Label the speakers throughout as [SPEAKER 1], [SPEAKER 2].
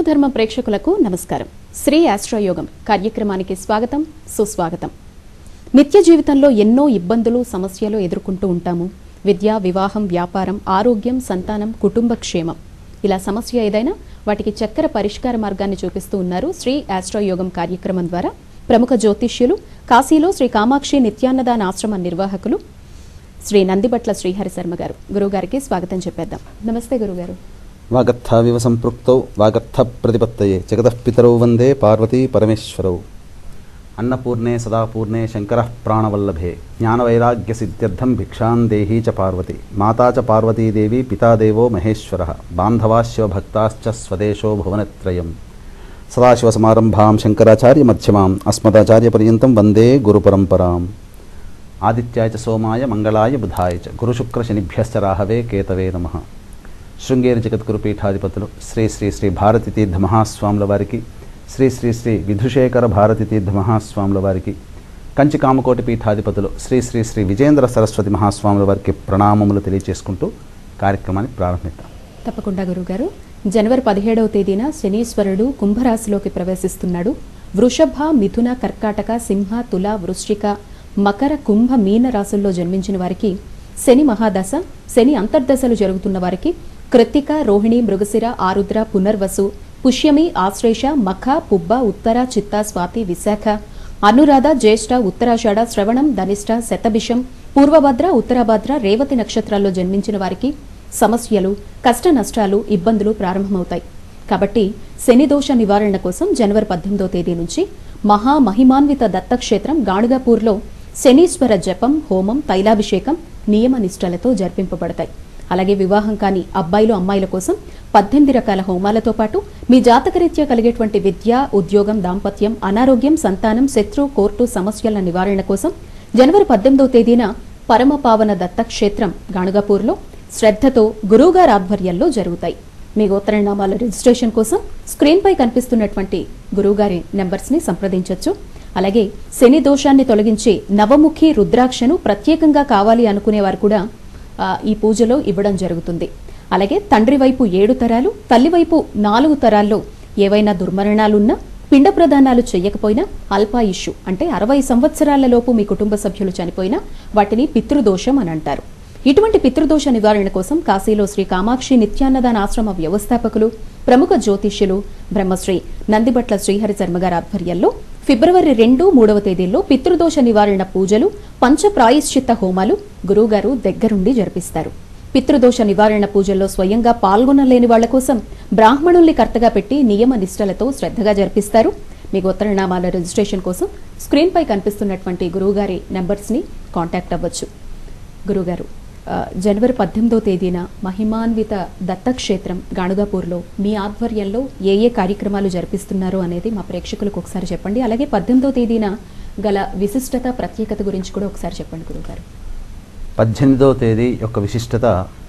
[SPEAKER 1] హిందూ ధర్మ ప్రేక్షకులకు నమస్కారం శ్రీ ఆస్ట్రోయోగం కార్యక్రమానికి స్వాగతం సుస్వాగతం నిత్య జీవితంలో ఎన్నో ఇబ్బందులు సమస్యలు ఎదుర్కొంటూ ఉంటాము విద్య వివాహం వ్యాపారం ఆరోగ్యం సంతానం కుటుంబ క్షేమం ఇలా సమస్య ఏదైనా వాటికి చక్కర పరిష్కార మార్గాన్ని చూపిస్తూ ఉన్నారు శ్రీ ఆస్ట్రోయోగం కార్యక్రమం ద్వారా ప్రముఖ జ్యోతిష్యులు కాశీలో శ్రీ కామాక్షి నిత్యాన్నదాన ఆశ్రమ నిర్వాహకులు శ్రీ నందిబట్ల శ్రీహరి శర్మ గారు గురువుగారికి స్వాగతం చెప్పేద్దాం నమస్తే గురుగారు
[SPEAKER 2] వాగర్థావివ సంపృక్తౌ వాగర్థ ప్రతిపత్తయే జగతః పితరౌ వందే పార్వతీ పరమేశ్వరౌ అన్నపూర్ణే సదాపూర్ణే శంకర ప్రాణవల్లభే జ్ఞానవైరాగ్య సిద్ధ్యర్థం భిక్షాం దేహీ చ పార్వతి మాతా చ పార్వతీదేవి పితాదేవో మహేశ్వర బాంధవాశివభక్తాశ్చ స్వదేశో భువనత్రయం సదాశివసమారంభాం శంకరాచార్య మధ్యమాం అస్మదాచార్యపర్యంతం వందే గురుపరంపరాం ఆదిత్యాయ చ సోమాయ మంగళాయ బుధాయ చ గురుశుక్రశనిభ్యశ్చ రాహవే కేతవే నమః శృంగేరి జగద్గురు పీఠాధిపతులు శ్రీ శ్రీ శ్రీ భారతి తీర్థ మహాస్వాముల వారికి శ్రీ శ్రీ శ్రీ విధుశేఖర భారతి తీర్థ మహాస్వాముల వారికి కంచి కామకోటి పీఠాధిపతులు శ్రీ శ్రీ శ్రీ విజేంద్ర సరస్వతి మహాస్వాముల వారికి ప్రణామములు తెలియజేసుకుంటూ కార్యక్రమాన్ని ప్రారంభిద్దాం
[SPEAKER 1] తప్పకుండా గురుగారు జనవరి పదిహేడవ తేదీన శనీశ్వరుడు కుంభరాశిలోకి ప్రవేశిస్తున్నాడు వృషభ మిథున కర్కాటక సింహ తుల వృశ్చిక మకర కుంభ మీన రాశుల్లో జన్మించిన వారికి శని మహాదశ శని అంతర్దశలు జరుగుతున్న వారికి కృత్తిక రోహిణి మృగశిర ఆరుద్ర పునర్వసు పుష్యమి ఆశ్లేష మఖ పుబ్బ ఉత్తర చిత్త స్వాతి విశాఖ అనురాధ జ్యేష్ఠ ఉత్తరాషాఢ శ్రవణం ధనిష్ట శతభిషం పూర్వభద్ర ఉత్తరాభద్ర రేవతి నక్షత్రాల్లో జన్మించిన వారికి సమస్యలు కష్ట నష్టాలు ఇబ్బందులు ప్రారంభమవుతాయి కాబట్టి శని దోష నివారణ కోసం జనవరి పద్దెనిమిదో తేదీ నుంచి మహా మహిమాన్విత దత్తక్షేత్రం గాణుగాపూర్లో శనీశ్వర జపం హోమం తైలాభిషేకం నియమ నిష్టలతో జరిపింపబడతాయి అలాగే వివాహం కాని అబ్బాయిలు అమ్మాయిల కోసం పద్దెనిమిది రకాల హోమాలతో పాటు మీ జాతకరీత్యా కలిగేటువంటి విద్య ఉద్యోగం దాంపత్యం అనారోగ్యం సంతానం శత్రు కోర్టు సమస్యల నివారణ కోసం జనవరి పద్దెనిమిదవ తేదీన పరమ పావన దత్తక్షేత్రం గాణుగాపూర్లో శ్రద్ధతో గురువుగారి ఆధ్వర్యంలో జరుగుతాయి మీ గోత్రనామాల రిజిస్ట్రేషన్ కోసం స్క్రీన్పై కనిపిస్తున్నటువంటి గురువుగారి నెంబర్స్ని సంప్రదించవచ్చు అలాగే శని దోషాన్ని తొలగించే నవముఖి రుద్రాక్షను ప్రత్యేకంగా కావాలి అనుకునేవారు కూడా ఆ, ఈ పూజలో ఇవ్వడం జరుగుతుంది అలాగే తండ్రి వైపు ఏడు తరాలు తల్లి వైపు నాలుగు తరాల్లో ఏవైనా దుర్మరణాలున్నా పిండ ప్రదానాలు చేయకపోయినా అల్పాయుష్యు అంటే అరవై సంవత్సరాల లోపు మీ కుటుంబ సభ్యులు చనిపోయినా వాటిని పితృదోషం అని అంటారు ఇటువంటి పితృదోష నివారణ కోసం కాశీలో శ్రీ కామాక్షి నిత్యాన్నదాన ఆశ్రమ వ్యవస్థాపకులు ప్రముఖ జ్యోతిష్యులు బ్రహ్మశ్రీ నందిబట్ల శ్రీహరి శర్మ గారి ఆధ్వర్యంలో ఫిబ్రవరి రెండు మూడవ తేదీల్లో పితృదోష నివారణ పూజలు పంచ ప్రాయశ్చిత్త హోమాలు గురువుగారు దగ్గరుండి జరిపిస్తారు పితృదోష నివారణ పూజల్లో స్వయంగా పాల్గొనలేని వాళ్ల కోసం బ్రాహ్మణుల్ని కర్తగా పెట్టి నియమ నిష్టలతో శ్రద్ధగా జరిపిస్తారు మీ గోత్రనామాల రిజిస్ట్రేషన్ కోసం స్క్రీన్పై కనిపిస్తున్నటువంటి గురువుగారి నెంబర్స్ని కాంటాక్ట్ అవ్వచ్చు గురుగారు ఆ, జనవరి పద్దెనిమిదో తేదీన మహిమాన్విత దత్తక్షేత్రం గాణుగాపూర్లో మీ ఆధ్వర్యంలో ఏ ఏ కార్యక్రమాలు జరిపిస్తున్నారో అనేది మా ప్రేక్షకులకు ఒకసారి చెప్పండి అలాగే పద్దెనిమిదో తేదీన గల విశిష్టత ప్రత్యేకత గురించి కూడా ఒకసారి చెప్పండి గురుగారు
[SPEAKER 2] పద్దెనిమిదవ తేదీ యొక్క విశిష్టత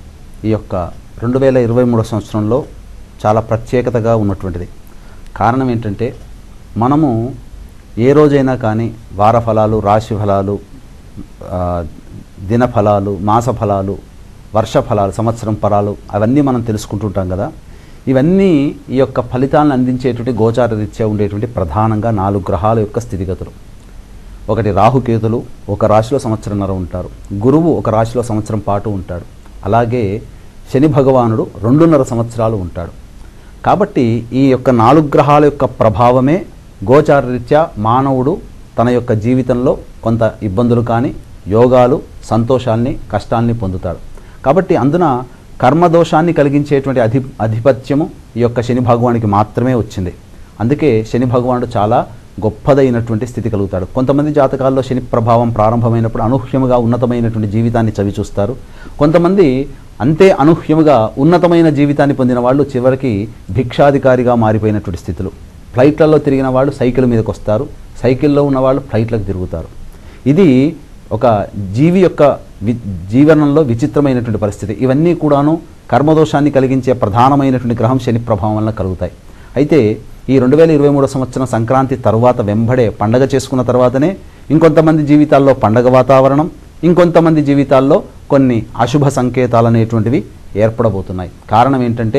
[SPEAKER 2] ఈ యొక్క రెండు వేల ఇరవై మూడో సంవత్సరంలో చాలా ప్రత్యేకతగా ఉన్నటువంటిది కారణం ఏంటంటే మనము ఏ రోజైనా కానీ వార ఫలాలు రాశి ఫలాలు ఆ, దిన ఫలాలు మాస ఫలాలు వర్ష ఫలాలు సంవత్సరం ఫలాలు అవన్నీ మనం తెలుసుకుంటుంటాం కదా ఇవన్నీ ఈ యొక్క ఫలితాలను అందించేటువంటి గోచార రీత్యా ఉండేటువంటి ప్రధానంగా నాలుగు గ్రహాల యొక్క స్థితిగతులు ఒకటి రాహుకేతులు ఒక రాశిలో సంవత్సరంన్నర ఉంటారు గురువు ఒక రాశిలో సంవత్సరం పాటు ఉంటాడు అలాగే శని భగవానుడు రెండున్నర సంవత్సరాలు ఉంటాడు కాబట్టి ఈ యొక్క నాలుగు గ్రహాల యొక్క ప్రభావమే గోచార రీత్యా మానవుడు తన యొక్క జీవితంలో కొంత ఇబ్బందులు కానీ యోగాలు సంతోషాల్ని కష్టాల్ని పొందుతాడు కాబట్టి అందున కర్మదోషాన్ని కలిగించేటువంటి అధి అధిపత్యము ఈ యొక్క శని భగవానికి మాత్రమే వచ్చింది అందుకే శని భగవానుడు చాలా గొప్పదైనటువంటి స్థితి కలుగుతాడు కొంతమంది జాతకాల్లో శని ప్రభావం ప్రారంభమైనప్పుడు అనూహ్యముగా ఉన్నతమైనటువంటి జీవితాన్ని చవిచూస్తారు కొంతమంది అంతే అనూహ్యముగా ఉన్నతమైన జీవితాన్ని పొందిన వాళ్ళు చివరికి భిక్షాధికారిగా మారిపోయినటువంటి స్థితులు ఫ్లైట్లలో తిరిగిన వాళ్ళు సైకిల్ మీదకి వస్తారు సైకిల్లో ఉన్న వాళ్ళు ఫ్లైట్లకు తిరుగుతారు ఇది ఒక జీవి యొక్క వి జీవనంలో విచిత్రమైనటువంటి పరిస్థితి ఇవన్నీ కూడాను కర్మదోషాన్ని కలిగించే ప్రధానమైనటువంటి గ్రహం శని ప్రభావం వల్ల కలుగుతాయి అయితే ఈ రెండు వేల ఇరవై మూడో సంవత్సరం సంక్రాంతి తర్వాత వెంబడే పండగ చేసుకున్న తర్వాతనే ఇంకొంతమంది జీవితాల్లో పండగ వాతావరణం ఇంకొంతమంది జీవితాల్లో కొన్ని అశుభ సంకేతాలు అనేటువంటివి ఏర్పడబోతున్నాయి కారణం ఏంటంటే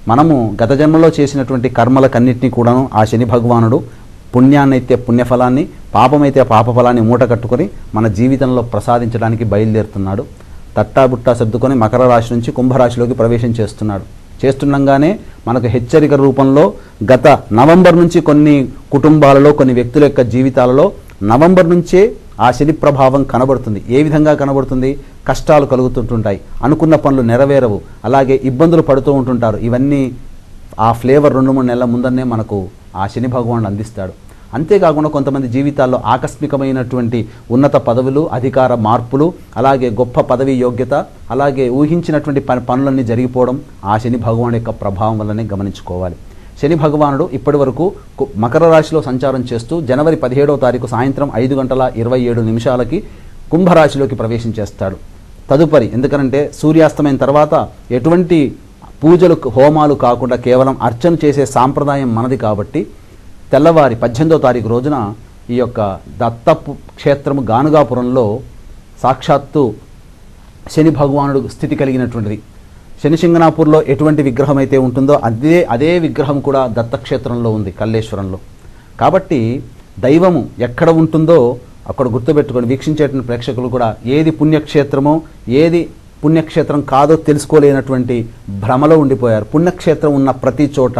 [SPEAKER 2] మనము గత జన్మలో చేసినటువంటి కర్మలకన్నింటినీ కూడాను ఆ శని భగవానుడు పుణ్యాన్నైతే పుణ్యఫలాన్ని పాపమైతే పాపఫలాన్ని మూట కట్టుకొని మన జీవితంలో ప్రసాదించడానికి బయలుదేరుతున్నాడు తట్టాబుట్టా సర్దుకొని మకర రాశి నుంచి కుంభరాశిలోకి ప్రవేశం చేస్తున్నాడు చేస్తుండగానే మనకు హెచ్చరిక రూపంలో గత నవంబర్ నుంచి కొన్ని కుటుంబాలలో కొన్ని వ్యక్తుల యొక్క జీవితాలలో నవంబర్ నుంచే ఆ శని ప్రభావం కనబడుతుంది ఏ విధంగా కనబడుతుంది కష్టాలు కలుగుతుంటుంటాయి అనుకున్న పనులు నెరవేరవు అలాగే ఇబ్బందులు పడుతూ ఉంటుంటారు ఇవన్నీ ఆ ఫ్లేవర్ రెండు మూడు నెలల ముందరనే మనకు ఆ శని భగవానుడు అందిస్తాడు అంతేకాకుండా కొంతమంది జీవితాల్లో ఆకస్మికమైనటువంటి ఉన్నత పదవులు అధికార మార్పులు అలాగే గొప్ప పదవి యోగ్యత అలాగే ఊహించినటువంటి పని పనులన్నీ జరిగిపోవడం ఆ శని భగవాను యొక్క ప్రభావం వల్లనే గమనించుకోవాలి శని భగవానుడు ఇప్పటి వరకు కు- మకర రాశిలో సంచారం చేస్తూ జనవరి పదిహేడవ తారీఖు సాయంత్రం ఐదు గంటల ఇరవై ఏడు నిమిషాలకి కుంభరాశిలోకి ప్రవేశం చేస్తాడు తదుపరి ఎందుకనంటే సూర్యాస్తమైన తర్వాత ఎటువంటి పూజలు హోమాలు కాకుండా కేవలం అర్చన చేసే సాంప్రదాయం మనది కాబట్టి తెల్లవారి పద్దెనిమిదో తారీఖు రోజున ఈ యొక్క దత్తపు క్షేత్రము గానుగాపురంలో సాక్షాత్తు శని భగవానుడు స్థితి కలిగినటువంటిది శని సింగనాపూర్లో ఎటువంటి విగ్రహం అయితే ఉంటుందో అదే అదే విగ్రహం కూడా దత్తక్షేత్రంలో ఉంది కల్లేశ్వరంలో కాబట్టి దైవము ఎక్కడ ఉంటుందో అక్కడ గుర్తుపెట్టుకొని వీక్షించేటువంటి ప్రేక్షకులు కూడా ఏది పుణ్యక్షేత్రమో ఏది పుణ్యక్షేత్రం కాదో తెలుసుకోలేనటువంటి భ్రమలో ఉండిపోయారు పుణ్యక్షేత్రం ఉన్న ప్రతి చోట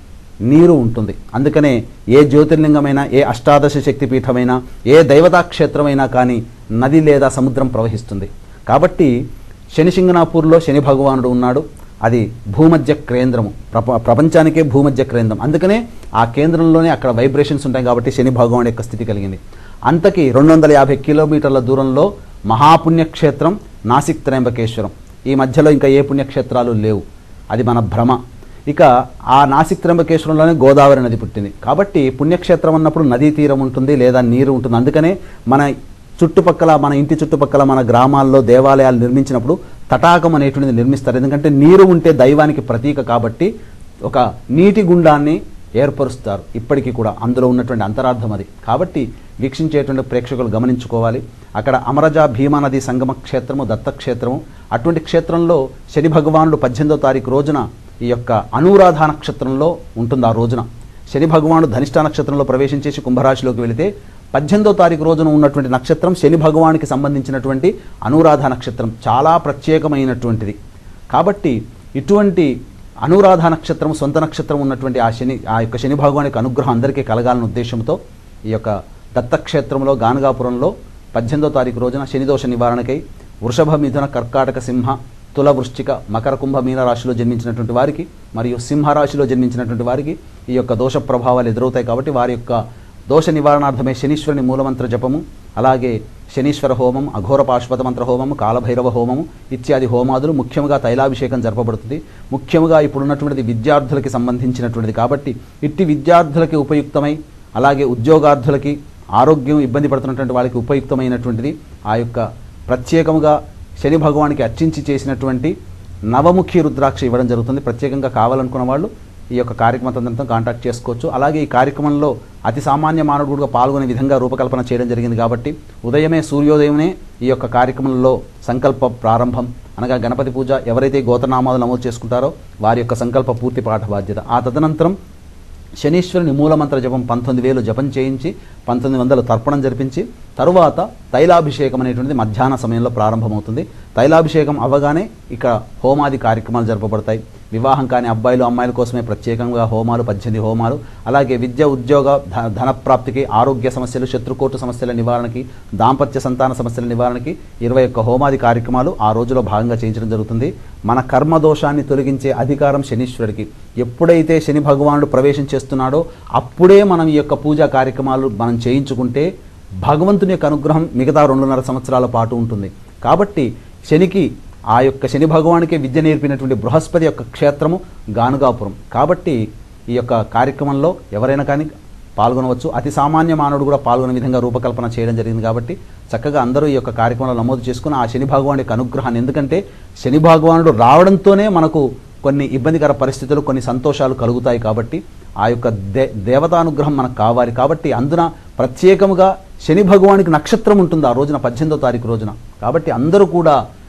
[SPEAKER 2] నీరు ఉంటుంది అందుకనే ఏ జ్యోతిర్లింగమైనా ఏ అష్టాదశ శక్తి పీఠమైనా ఏ దైవతా క్షేత్రమైనా కానీ నది లేదా సముద్రం ప్రవహిస్తుంది కాబట్టి శనిసింగనాపూర్లో శని భగవానుడు ఉన్నాడు అది భూమధ్య కేంద్రము ప్రప ప్రపంచానికే భూమధ్య కేంద్రం అందుకనే ఆ కేంద్రంలోనే అక్కడ వైబ్రేషన్స్ ఉంటాయి కాబట్టి శని భగవానుడి యొక్క స్థితి కలిగింది అంతకి రెండు వందల యాభై కిలోమీటర్ల దూరంలో మహాపుణ్యక్షేత్రం నాసిక్ త్రయంబకేశ్వరం ఈ మధ్యలో ఇంకా ఏ పుణ్యక్షేత్రాలు లేవు అది మన భ్రమ ఇక ఆ నాసిక్ త్రంబకేశ్వరంలోనే గోదావరి నది పుట్టింది కాబట్టి పుణ్యక్షేత్రం అన్నప్పుడు నదీ తీరం ఉంటుంది లేదా నీరు ఉంటుంది అందుకనే మన చుట్టుపక్కల మన ఇంటి చుట్టుపక్కల మన గ్రామాల్లో దేవాలయాలు నిర్మించినప్పుడు తటాకం అనేటువంటిది నిర్మిస్తారు ఎందుకంటే నీరు ఉంటే దైవానికి ప్రతీక కాబట్టి ఒక నీటి గుండాన్ని ఏర్పరుస్తారు ఇప్పటికీ కూడా అందులో ఉన్నటువంటి అంతరార్థం అది కాబట్టి వీక్షించేటువంటి ప్రేక్షకులు గమనించుకోవాలి అక్కడ అమరజ భీమా నది సంగమ క్షేత్రము దత్తక్షేత్రము అటువంటి క్షేత్రంలో శని భగవానుడు పద్దెనిమిదో తారీఖు రోజున ఈ యొక్క అనురాధ నక్షత్రంలో ఉంటుంది ఆ రోజున శని భగవానుడు ధనిష్ట నక్షత్రంలో ప్రవేశం చేసి కుంభరాశిలోకి వెళితే పద్దెనిమిదో తారీఖు రోజున ఉన్నటువంటి నక్షత్రం శని భగవానికి సంబంధించినటువంటి అనురాధ నక్షత్రం చాలా ప్రత్యేకమైనటువంటిది కాబట్టి ఇటువంటి అనురాధ నక్షత్రం సొంత నక్షత్రం ఉన్నటువంటి ఆ శని ఆ యొక్క శని భగవానికి అనుగ్రహం అందరికీ కలగాలన్న ఉద్దేశంతో ఈ యొక్క దత్తక్షేత్రంలో గానగాపురంలో పద్దెనిమిదో తారీఖు రోజున శనిదోష నివారణకై వృషభ మిథున కర్కాటక సింహ తుల వృశ్చిక మకర కుంభ మీన రాశిలో జన్మించినటువంటి వారికి మరియు సింహ రాశిలో జన్మించినటువంటి వారికి ఈ యొక్క దోష ప్రభావాలు ఎదురవుతాయి కాబట్టి వారి యొక్క దోష నివారణార్థమే శనీశ్వరుని మూలమంత్ర జపము అలాగే శనీశ్వర హోమం అఘోర పాశ్వత మంత్ర హోమము కాలభైరవ హోమము ఇత్యాది హోమాదులు ముఖ్యంగా తైలాభిషేకం జరపబడుతుంది ముఖ్యంగా ఇప్పుడున్నటువంటిది విద్యార్థులకి సంబంధించినటువంటిది కాబట్టి ఇట్టి విద్యార్థులకి ఉపయుక్తమై అలాగే ఉద్యోగార్థులకి ఆరోగ్యం ఇబ్బంది పడుతున్నటువంటి వాళ్ళకి ఉపయుక్తమైనటువంటిది ఆ యొక్క ప్రత్యేకముగా శని భగవానికి అర్చించి చేసినటువంటి నవముఖి రుద్రాక్ష ఇవ్వడం జరుగుతుంది ప్రత్యేకంగా కావాలనుకున్న వాళ్ళు ఈ యొక్క కార్యక్రమంతో కాంటాక్ట్ చేసుకోవచ్చు అలాగే ఈ కార్యక్రమంలో అతి సామాన్య మానవుడుగా పాల్గొనే విధంగా రూపకల్పన చేయడం జరిగింది కాబట్టి ఉదయమే సూర్యోదయమే ఈ యొక్క కార్యక్రమంలో సంకల్ప ప్రారంభం అనగా గణపతి పూజ ఎవరైతే గోతనామాలు నమోదు చేసుకుంటారో వారి యొక్క సంకల్ప పూర్తి పాఠ బాధ్యత ఆ తదనంతరం శనీశ్వరుని మూలమంత్ర జపం పంతొమ్మిది వేలు జపం చేయించి పంతొమ్మిది వందలు తర్పణం జరిపించి తరువాత తైలాభిషేకం అనేటువంటిది మధ్యాహ్న సమయంలో ప్రారంభమవుతుంది తైలాభిషేకం అవ్వగానే ఇక్కడ హోమాది కార్యక్రమాలు జరపబడతాయి వివాహం కాని అబ్బాయిలు అమ్మాయిల కోసమే ప్రత్యేకంగా హోమాలు పద్దెనిమిది హోమాలు అలాగే విద్య ఉద్యోగ ధ- ధనప్రాప్తికి ఆరోగ్య సమస్యలు శత్రుకోటు సమస్యల నివారణకి దాంపత్య సంతాన సమస్యల నివారణకి ఇరవై ఒక్క హోమాది కార్యక్రమాలు ఆ రోజులో భాగంగా చేయించడం జరుగుతుంది మన కర్మదోషాన్ని తొలగించే అధికారం శనీశ్వరుడికి ఎప్పుడైతే శని భగవానుడు ప్రవేశం చేస్తున్నాడో అప్పుడే మనం ఈ యొక్క పూజా కార్యక్రమాలు మనం చేయించుకుంటే భగవంతుని యొక్క అనుగ్రహం మిగతా రెండున్నర సంవత్సరాల పాటు ఉంటుంది కాబట్టి శనికి ఆ యొక్క శని భగవానికే విద్య నేర్పినటువంటి బృహస్పతి యొక్క క్షేత్రము గానుగాపురం కాబట్టి ఈ యొక్క కార్యక్రమంలో ఎవరైనా కానీ పాల్గొనవచ్చు అతి సామాన్య మానవుడు కూడా పాల్గొనే విధంగా రూపకల్పన చేయడం జరిగింది కాబట్టి చక్కగా అందరూ ఈ యొక్క కార్యక్రమంలో నమోదు చేసుకుని ఆ శని భగవాని యొక్క అనుగ్రహాన్ని ఎందుకంటే శని భగవానుడు రావడంతోనే మనకు కొన్ని ఇబ్బందికర పరిస్థితులు కొన్ని సంతోషాలు కలుగుతాయి కాబట్టి ఆ యొక్క దే దేవతానుగ్రహం మనకు కావాలి కాబట్టి అందున ప్రత్యేకముగా శని భగవానికి నక్షత్రం ఉంటుంది ఆ రోజున పద్దెనిమిదో తారీఖు రోజున కాబట్టి అందరూ కూడా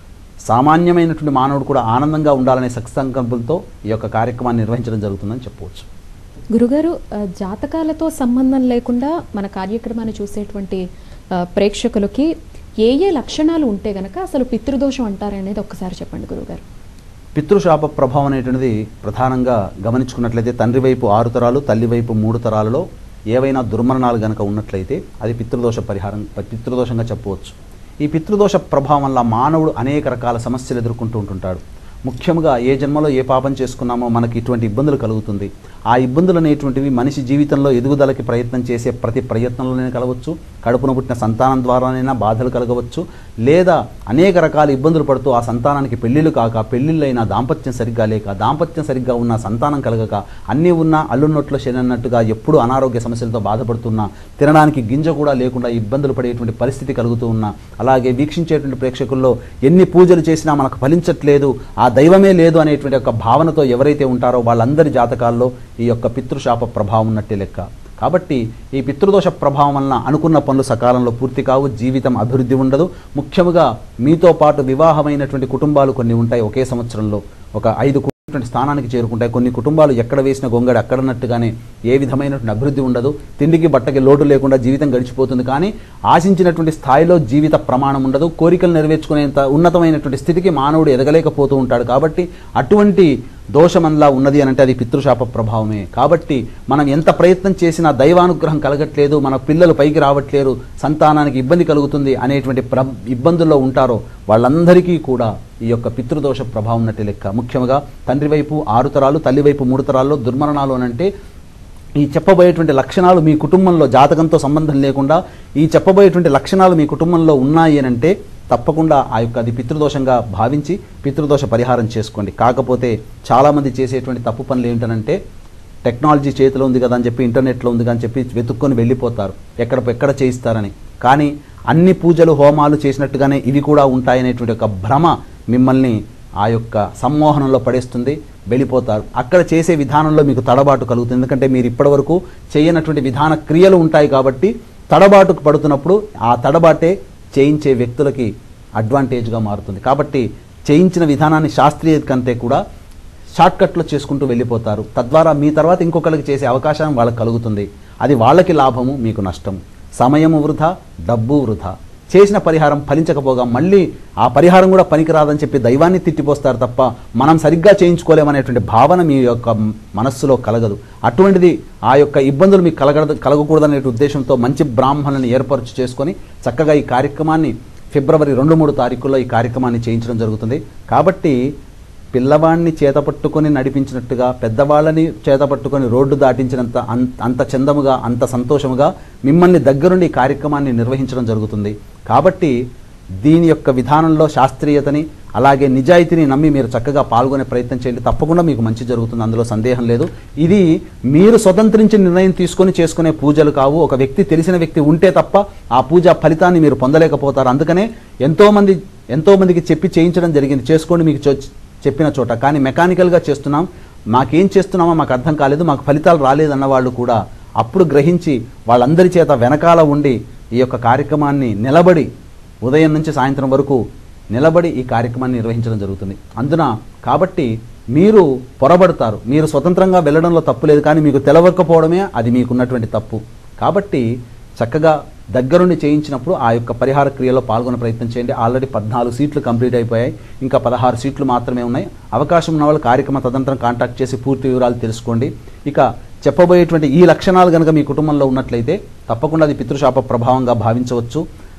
[SPEAKER 2] సామాన్యమైనటువంటి మానవుడు కూడా ఆనందంగా ఉండాలనే సత్సంకల్పంతో ఈ యొక్క కార్యక్రమాన్ని నిర్వహించడం జరుగుతుందని చెప్పవచ్చు
[SPEAKER 1] గురుగారు ఆ, జాతకాలతో సంబంధం లేకుండా మన కార్యక్రమాన్ని చూసేటువంటి ఆ, ప్రేక్షకులకి ఏ ఏ లక్షణాలు ఉంటే గనక అసలు పితృదోషం అంటారనేది ఒక్కసారి చెప్పండి గురుగారు
[SPEAKER 2] పితృశాప ప్రభావం అనేటువంటిది ప్రధానంగా గమనించుకున్నట్లయితే తండ్రి వైపు ఆరు తరాలు తల్లి వైపు మూడు తరాలలో ఏవైనా దుర్మరణాలు గనక ఉన్నట్లయితే అది పితృదోష పరిహారం పితృదోషంగా చెప్పవచ్చు ఈ పితృదోష ప్రభావం వల్ల మానవుడు అనేక రకాల సమస్యలు ఎదుర్కొంటూ ఉంటుంటాడు ముఖ్యంగా ఏ జన్మలో ఏ పాపం చేసుకున్నామో మనకి ఇటువంటి ఇబ్బందులు కలుగుతుంది ఆ ఇబ్బందులు అనేటువంటివి మనిషి జీవితంలో ఎదుగుదలకి ప్రయత్నం చేసే ప్రతి ప్రయత్నంలోనే కలవచ్చు కడుపున పుట్టిన సంతానం ద్వారానైనా బాధలు కలగవచ్చు లేదా అనేక రకాల ఇబ్బందులు పడుతూ ఆ సంతానానికి పెళ్ళిళ్ళు కాక పెళ్ళిళ్ళైనా దాంపత్యం సరిగ్గా లేక దాంపత్యం సరిగ్గా ఉన్న సంతానం కలగక అన్నీ ఉన్నా అల్లున్నట్లు శనన్నట్టుగా ఎప్పుడు అనారోగ్య సమస్యలతో బాధపడుతున్నా తినడానికి గింజ కూడా లేకుండా ఇబ్బందులు పడేటువంటి పరిస్థితి కలుగుతూ ఉన్నా అలాగే వీక్షించేటువంటి ప్రేక్షకుల్లో ఎన్ని పూజలు చేసినా మనకు ఫలించట్లేదు ఆ దైవమే లేదు అనేటువంటి ఒక భావనతో ఎవరైతే ఉంటారో వాళ్ళందరి జాతకాల్లో ఈ యొక్క పితృశాప ప్రభావం ఉన్నట్టే లెక్క కాబట్టి ఈ పితృదోష ప్రభావం వలన అనుకున్న పనులు సకాలంలో పూర్తి కావు జీవితం అభివృద్ధి ఉండదు ముఖ్యముగా మీతో పాటు వివాహమైనటువంటి కుటుంబాలు కొన్ని ఉంటాయి ఒకే సంవత్సరంలో ఒక ఐదు కుటుంబటువంటి స్థానానికి చేరుకుంటాయి కొన్ని కుటుంబాలు ఎక్కడ వేసిన గొంగడి అక్కడన్నట్టుగానే ఏ విధమైనటువంటి అభివృద్ధి ఉండదు తిండికి బట్టకి లోటు లేకుండా జీవితం గడిచిపోతుంది కానీ ఆశించినటువంటి స్థాయిలో జీవిత ప్రమాణం ఉండదు కోరికలు నెరవేర్చుకునేంత ఉన్నతమైనటువంటి స్థితికి మానవుడు ఎదగలేకపోతూ ఉంటాడు కాబట్టి అటువంటి దోషమన్లా ఉన్నది అని అంటే అది పితృశాప ప్రభావమే కాబట్టి మనం ఎంత ప్రయత్నం చేసినా దైవానుగ్రహం కలగట్లేదు మన పిల్లలు పైకి రావట్లేరు సంతానానికి ఇబ్బంది కలుగుతుంది అనేటువంటి ప్ర ఇబ్బందుల్లో ఉంటారో వాళ్ళందరికీ కూడా ఈ యొక్క పితృదోష ప్రభావం ఉన్నట్టు లెక్క ముఖ్యంగా తండ్రి వైపు ఆరు తరాలు తల్లి వైపు మూడు తరాల్లో దుర్మరణాలు అని అంటే ఈ చెప్పబోయేటువంటి లక్షణాలు మీ కుటుంబంలో జాతకంతో సంబంధం లేకుండా ఈ చెప్పబోయేటువంటి లక్షణాలు మీ కుటుంబంలో ఉన్నాయి అని అంటే తప్పకుండా ఆ యొక్క అది పితృదోషంగా భావించి పితృదోష పరిహారం చేసుకోండి కాకపోతే చాలామంది చేసేటువంటి తప్పు పనులు ఏంటనంటే టెక్నాలజీ చేతిలో ఉంది కదా అని చెప్పి ఇంటర్నెట్లో ఉంది కదా అని చెప్పి వెతుక్కొని వెళ్ళిపోతారు ఎక్కడ ఎక్కడ చేయిస్తారని కానీ అన్ని పూజలు హోమాలు చేసినట్టుగానే ఇవి కూడా ఉంటాయనేటువంటి ఒక భ్రమ మిమ్మల్ని ఆ యొక్క సమ్మోహనంలో పడేస్తుంది వెళ్ళిపోతారు అక్కడ చేసే విధానంలో మీకు తడబాటు కలుగుతుంది ఎందుకంటే మీరు ఇప్పటివరకు చేయనటువంటి విధాన క్రియలు ఉంటాయి కాబట్టి తడబాటుకు పడుతున్నప్పుడు ఆ తడబాటే చేయించే వ్యక్తులకి అడ్వాంటేజ్గా మారుతుంది కాబట్టి చేయించిన విధానాన్ని శాస్త్రీయ కంటే కూడా షార్ట్కట్లో చేసుకుంటూ వెళ్ళిపోతారు తద్వారా మీ తర్వాత ఇంకొకరికి చేసే అవకాశం వాళ్ళకి కలుగుతుంది అది వాళ్ళకి లాభము మీకు నష్టం సమయము వృధా డబ్బు వృధా చేసిన పరిహారం ఫలించకపోగా మళ్ళీ ఆ పరిహారం కూడా పనికిరాదని చెప్పి దైవాన్ని తిట్టిపోస్తారు తప్ప మనం సరిగ్గా చేయించుకోలేమనేటువంటి భావన మీ యొక్క మనస్సులో కలగదు అటువంటిది ఆ యొక్క ఇబ్బందులు మీకు కలగదు కలగకూడదనే ఉద్దేశంతో మంచి బ్రాహ్మణులను ఏర్పరచు చేసుకొని చక్కగా ఈ కార్యక్రమాన్ని ఫిబ్రవరి రెండు మూడు తారీఖుల్లో ఈ కార్యక్రమాన్ని చేయించడం జరుగుతుంది కాబట్టి పిల్లవాడిని చేతపట్టుకొని నడిపించినట్టుగా పెద్దవాళ్ళని చేతపట్టుకొని రోడ్డు దాటించినంత అం- అంత చందముగా అంత సంతోషముగా మిమ్మల్ని దగ్గరుండి ఈ కార్యక్రమాన్ని నిర్వహించడం జరుగుతుంది కాబట్టి దీని యొక్క విధానంలో శాస్త్రీయతని అలాగే నిజాయితీని నమ్మి మీరు చక్కగా పాల్గొనే ప్రయత్నం చేయండి తప్పకుండా మీకు మంచి జరుగుతుంది అందులో సందేహం లేదు ఇది మీరు స్వతంత్రించి నిర్ణయం తీసుకొని చేసుకునే పూజలు కావు ఒక వ్యక్తి తెలిసిన వ్యక్తి ఉంటే తప్ప ఆ పూజ ఫలితాన్ని మీరు పొందలేకపోతారు అందుకనే ఎంతోమంది ఎంతోమందికి చెప్పి చేయించడం జరిగింది చేసుకోండి మీకు చో- చెప్పిన చోట కానీ మెకానికల్గా చేస్తున్నాం మాకేం చేస్తున్నామో మాకు అర్థం కాలేదు మాకు ఫలితాలు రాలేదన్న వాళ్ళు కూడా అప్పుడు గ్రహించి వాళ్ళందరి చేత వెనకాల ఉండి ఈ యొక్క కార్యక్రమాన్ని నిలబడి ఉదయం నుంచి సాయంత్రం వరకు నిలబడి ఈ కార్యక్రమాన్ని నిర్వహించడం జరుగుతుంది అందున కాబట్టి మీరు పొరబడతారు మీరు స్వతంత్రంగా వెళ్ళడంలో తప్పు లేదు కానీ మీకు తెలవకపోవడమే అది మీకున్నటువంటి తప్పు కాబట్టి చక్కగా దగ్గరుండి చేయించినప్పుడు ఆ యొక్క పరిహార క్రియలో పాల్గొనే ప్రయత్నం చేయండి ఆల్రెడీ పద్నాలుగు సీట్లు కంప్లీట్ అయిపోయాయి ఇంకా పదహారు సీట్లు మాత్రమే ఉన్నాయి అవకాశం ఉన్న వాళ్ళు కార్యక్రమ తదంతరం కాంటాక్ట్ చేసి పూర్తి వివరాలు తెలుసుకోండి ఇక చెప్పబోయేటువంటి ఈ లక్షణాలు కనుక మీ కుటుంబంలో ఉన్నట్లయితే తప్పకుండా అది పితృశాప ప్రభావంగా భావించవచ్చు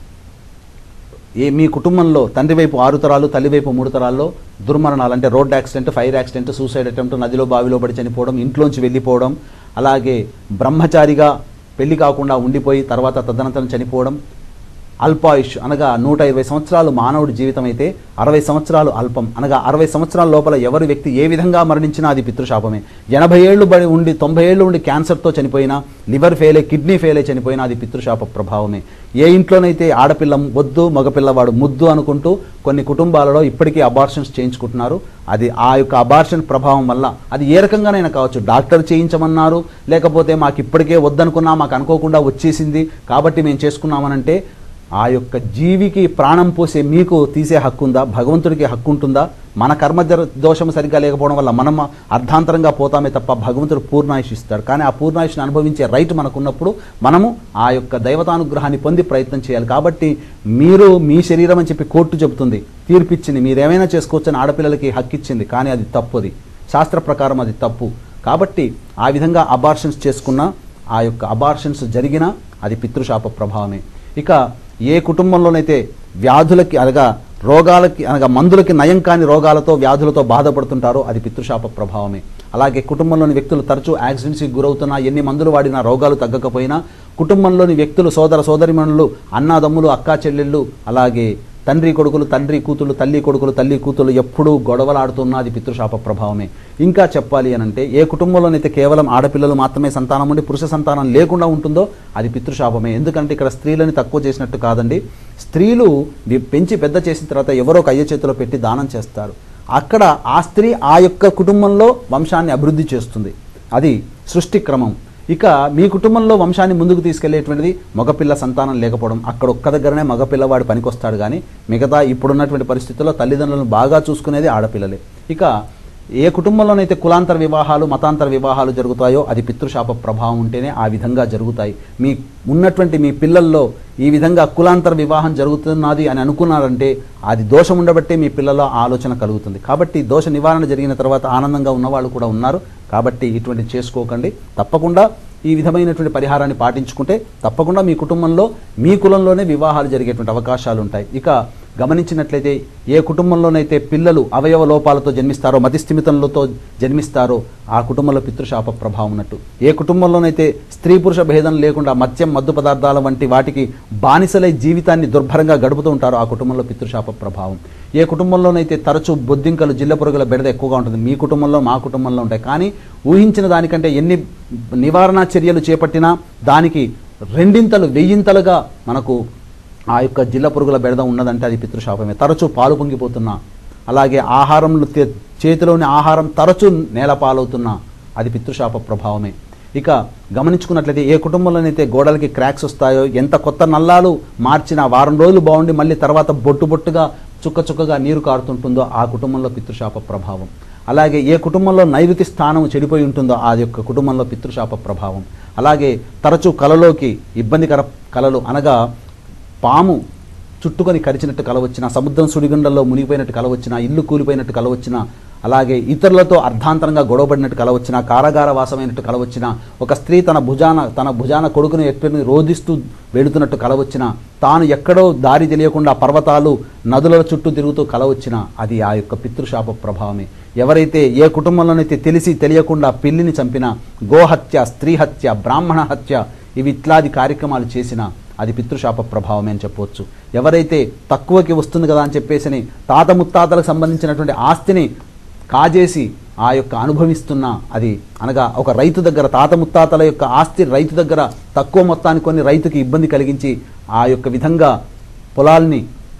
[SPEAKER 2] ఏ మీ కుటుంబంలో తండ్రి వైపు ఆరు తరాలు తల్లి వైపు మూడు తరాల్లో దుర్మరణాలు అంటే road accident fire accident suicide attempt నదిలో బావిలో పడి చనిపోవడం ఇంట్లోంచి వెళ్ళిపోవడం అలాగే బ్రహ్మచారిగా పెళ్లి కాకుండా ఉండిపోయి తర్వాత తదనంతరం చనిపోవడం అల్పాయుష్ అనగా నూట ఇరవై సంవత్సరాలు మానవుడి జీవితం అయితే అరవై సంవత్సరాలు అల్పం అనగా అరవై సంవత్సరాల లోపల ఎవరి వ్యక్తి ఏ విధంగా మరణించినా అది పితృశాపమే ఎనభై ఏళ్ళు బడి ఉండి తొంభై ఏళ్ళు ఉండి క్యాన్సర్తో చనిపోయినా లివర్ ఫెయిల్ అయి కిడ్నీ ఫెయిల్ అయి చనిపోయినా అది పితృశాప ప్రభావమే ఏ ఇంట్లోనైతే ఆడపిల్ల వద్దు మగపిల్లవాడు ముద్దు అనుకుంటూ కొన్ని కుటుంబాలలో ఇప్పటికీ అబార్షన్స్ చేయించుకుంటున్నారు అది ఆ యొక్క అబార్షన్ ప్రభావం వల్ల అది ఏ రకంగానైనా కావచ్చు డాక్టర్ చేయించమన్నారు లేకపోతే మాకు ఇప్పటికే వద్దనుకున్నా మాకు అనుకోకుండా వచ్చేసింది కాబట్టి మేము చేసుకున్నామనంటే ఆ యొక్క జీవికి ప్రాణం పోసే మీకు తీసే హక్కు ఉందా భగవంతుడికి హక్కు ఉంటుందా మన కర్మ జర- దోషం సరిగ్గా లేకపోవడం వల్ల మనం అర్ధాంతరంగా పోతామే తప్ప భగవంతుడు పూర్ణాయుష్ ఇస్తాడు కానీ ఆ పూర్ణాయుష్ని అనుభవించే రైట్ మనకున్నప్పుడు మనము ఆ యొక్క దైవతానుగ్రహాన్ని పొంది ప్రయత్నం చేయాలి కాబట్టి మీరు మీ శరీరం అని చెప్పి కోర్టు చెబుతుంది తీర్పిచ్చింది మీరు ఏమైనా చేసుకోవచ్చని ఆడపిల్లలకి హక్కు ఇచ్చింది కానీ అది తప్పు అది శాస్త్ర ప్రకారం అది తప్పు కాబట్టి ఆ విధంగా అబార్షన్స్ చేసుకున్న ఆ యొక్క అబార్షన్స్ జరిగినా అది పితృశాప ప్రభావమే ఇక ఏ కుటుంబంలోనైతే వ్యాధులకి అనగా రోగాలకి అనగా మందులకి నయం కాని రోగాలతో వ్యాధులతో బాధపడుతుంటారో అది పితృశాప ప్రభావమే అలాగే కుటుంబంలోని వ్యక్తులు తరచూ యాక్సిడెంట్స్కి గురవుతున్నా ఎన్ని మందులు వాడినా రోగాలు తగ్గకపోయినా కుటుంబంలోని వ్యక్తులు సోదర సోదరిమణులు అన్నాదమ్ములు అక్కా చెల్లెళ్ళు అలాగే తండ్రి కొడుకులు తండ్రి కూతుళ్ళు తల్లి కొడుకులు తల్లి కూతుళ్ళు ఎప్పుడూ గొడవలాడుతున్నది పితృశాప ప్రభావమే ఇంకా చెప్పాలి అని అంటే ఏ కుటుంబంలోనైతే కేవలం ఆడపిల్లలు మాత్రమే సంతానం ఉండి పురుష సంతానం లేకుండా ఉంటుందో అది పితృశాపమే ఎందుకంటే ఇక్కడ స్త్రీలని తక్కువ చేసినట్టు కాదండి స్త్రీలు వి- పెంచి పెద్ద చేసిన తర్వాత ఎవరో ఒక అయ్య చేతిలో పెట్టి దానం చేస్తారు అక్కడ ఆ స్త్రీ ఆ యొక్క కుటుంబంలో వంశాన్ని అభివృద్ధి చేస్తుంది అది సృష్టి క్రమం ఇక మీ కుటుంబంలో వంశాన్ని ముందుకు తీసుకెళ్లేటువంటిది మగపిల్ల సంతానం లేకపోవడం అక్కడ ఒక్క దగ్గరనే మగపిల్లవాడు పనికొస్తాడు కానీ మిగతా ఇప్పుడున్నటువంటి పరిస్థితుల్లో తల్లిదండ్రులను బాగా చూసుకునేది ఆడపిల్లలే ఇక ఏ కుటుంబంలోనైతే కులాంతర వివాహాలు మతాంతర వివాహాలు జరుగుతాయో అది పితృశాప ప్రభావం ఉంటేనే ఆ విధంగా జరుగుతాయి మీ ఉన్నటువంటి మీ పిల్లల్లో ఈ విధంగా కులాంతర వివాహం జరుగుతున్నది అని అనుకున్నారంటే అది దోషం ఉండబట్టే మీ పిల్లల్లో ఆ ఆలోచన కలుగుతుంది కాబట్టి దోష నివారణ జరిగిన తర్వాత ఆనందంగా ఉన్నవాళ్ళు కూడా ఉన్నారు కాబట్టి ఇటువంటి చేసుకోకండి తప్పకుండా ఈ విధమైనటువంటి పరిహారాన్ని పాటించుకుంటే తప్పకుండా మీ కుటుంబంలో మీ కులంలోనే వివాహాలు జరిగేటువంటి అవకాశాలు ఉంటాయి ఇక గమనించినట్లయితే ఏ కుటుంబంలోనైతే పిల్లలు అవయవ లోపాలతో జన్మిస్తారో మతిస్థిమితంలతో జన్మిస్తారో ఆ కుటుంబంలో పితృశాప ప్రభావం ఉన్నట్టు ఏ కుటుంబంలోనైతే స్త్రీ పురుష భేదం లేకుండా మద్యం మద్దు పదార్థాల వంటి వాటికి బానిసలై జీవితాన్ని దుర్భరంగా గడుపుతూ ఉంటారో ఆ కుటుంబంలో పితృశాప ప్రభావం ఏ కుటుంబంలోనైతే తరచూ బొద్దింకలు జిల్ల పురుగుల బెడద ఎక్కువగా ఉంటుంది మీ కుటుంబంలో మా కుటుంబంలో ఉంటాయి కానీ ఊహించిన దానికంటే ఎన్ని నివారణ చర్యలు చేపట్టినా దానికి రెండింతలు వెయ్యింతలుగా మనకు ఆ యొక్క జిల్ల పురుగుల బెడద ఉన్నదంటే అది పితృశాపమే తరచూ పాలు పొంగిపోతున్నా అలాగే ఆహారంలో తే- చేతిలోని ఆహారం తరచూ నేల పాలవుతున్నా అది పితృశాప ప్రభావమే ఇక గమనించుకున్నట్లయితే ఏ కుటుంబంలోనైతే గోడలకి క్రాక్స్ వస్తాయో ఎంత కొత్త నల్లాలు మార్చినా వారం రోజులు బాగుండి మళ్ళీ తర్వాత బొట్టు బొట్టుగా చుక్క చుక్కగా నీరు కారుతుంటుందో ఆ కుటుంబంలో పితృశాప ప్రభావం అలాగే ఏ కుటుంబంలో నైరుతి స్థానం చెడిపోయి ఉంటుందో ఆ యొక్క కుటుంబంలో పితృశాప ప్రభావం అలాగే తరచూ కలలోకి ఇబ్బందికర కలలు అనగా పాము చుట్టుకొని కరిచినట్టు కల వచ్చినా సముద్రం సుడిగుండంలో మునిగిపోయినట్టు కల వచ్చినా ఇల్లు కూలిపోయినట్టు కల వచ్చినా అలాగే ఇతరులతో అర్ధాంతరంగా గొడవబడినట్టు కల వచ్చినా కారాగార వాసమైనట్టు కల వచ్చినా ఒక స్త్రీ తన భుజాన తన భుజాన కొడుకుని ఎట్టుని రోధిస్తూ వెళుతున్నట్టు కల వచ్చినా తాను ఎక్కడో దారి తెలియకుండా పర్వతాలు నదుల చుట్టూ తిరుగుతూ కల వచ్చినా అది ఆ యొక్క పితృశాప ప్రభావమే ఎవరైతే ఏ కుటుంబంలోనైతే తెలిసి తెలియకుండా పిల్లిని చంపినా గోహత్య స్త్రీ హత్య బ్రాహ్మణ హత్య ఇవి ఇట్లాది కార్యక్రమాలు చేసినా అది పితృశాప ప్రభావమే అని చెప్పవచ్చు ఎవరైతే తక్కువకి వస్తుంది కదా అని చెప్పేసి తాత ముత్తాతలకు సంబంధించినటువంటి ఆస్తిని కాజేసి ఆ యొక్క అనుభవిస్తున్న అది అనగా ఒక రైతు దగ్గర తాత ముత్తాతల యొక్క ఆస్తి రైతు దగ్గర తక్కువ మొత్తాన్ని కొన్ని రైతుకి ఇబ్బంది కలిగించి ఆ యొక్క విధంగా పొలాల్ని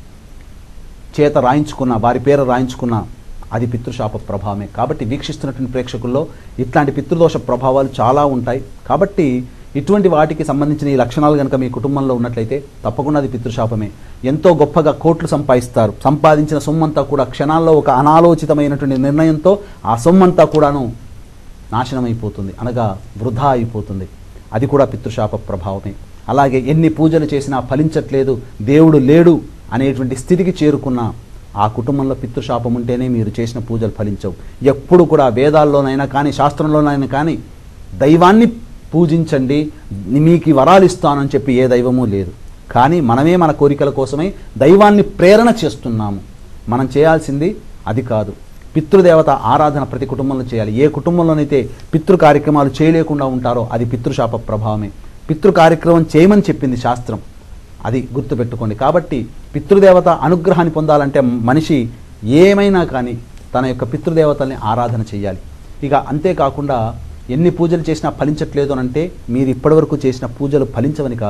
[SPEAKER 2] చేత రాయించుకున్న వారి పేరు రాయించుకున్న అది పితృశాప ప్రభావమే కాబట్టి వీక్షిస్తున్నటువంటి ప్రేక్షకుల్లో ఇట్లాంటి పితృదోష ప్రభావాలు చాలా ఉంటాయి కాబట్టి ఇటువంటి వాటికి సంబంధించిన ఈ లక్షణాలు కనుక మీ కుటుంబంలో ఉన్నట్లయితే తప్పకుండా అది పితృశాపమే ఎంతో గొప్పగా కోట్లు సంపాదిస్తారు సంపాదించిన సొమ్మంతా కూడా క్షణాల్లో ఒక అనాలోచితమైనటువంటి నిర్ణయంతో ఆ సొమ్మంతా కూడాను నాశనమైపోతుంది అనగా వృధా అయిపోతుంది అది కూడా పితృశాప ప్రభావమే అలాగే ఎన్ని పూజలు చేసినా ఫలించట్లేదు దేవుడు లేడు అనేటువంటి స్థితికి చేరుకున్న ఆ కుటుంబంలో పితృశాపం ఉంటేనే మీరు చేసిన పూజలు ఫలించవు ఎప్పుడు కూడా వేదాల్లోనైనా కానీ శాస్త్రంలోనైనా కానీ దైవాన్ని పూజించండి మీకు ఈ వరాలు ఇస్తానని చెప్పి ఏ దైవమూ లేదు కానీ మనమే మన కోరికల కోసమై దైవాన్ని ప్రేరణ చేస్తున్నాము మనం చేయాల్సింది అది కాదు పితృదేవత ఆరాధన ప్రతి కుటుంబంలో చేయాలి ఏ కుటుంబంలోనైతే పితృ కార్యక్రమాలు చేయలేకుండా ఉంటారో అది పితృశాప ప్రభావమే పితృ కార్యక్రమం చేయమని చెప్పింది శాస్త్రం అది గుర్తుపెట్టుకోండి కాబట్టి పితృదేవత అనుగ్రహాన్ని పొందాలంటే మనిషి ఏమైనా కానీ తన యొక్క పితృదేవతల్ని ఆరాధన చేయాలి ఇక అంతేకాకుండా ఎన్ని పూజలు చేసినా ఫలించట్లేదు అని అంటే మీరు ఇప్పటివరకు చేసిన పూజలు ఫలించవని కాదు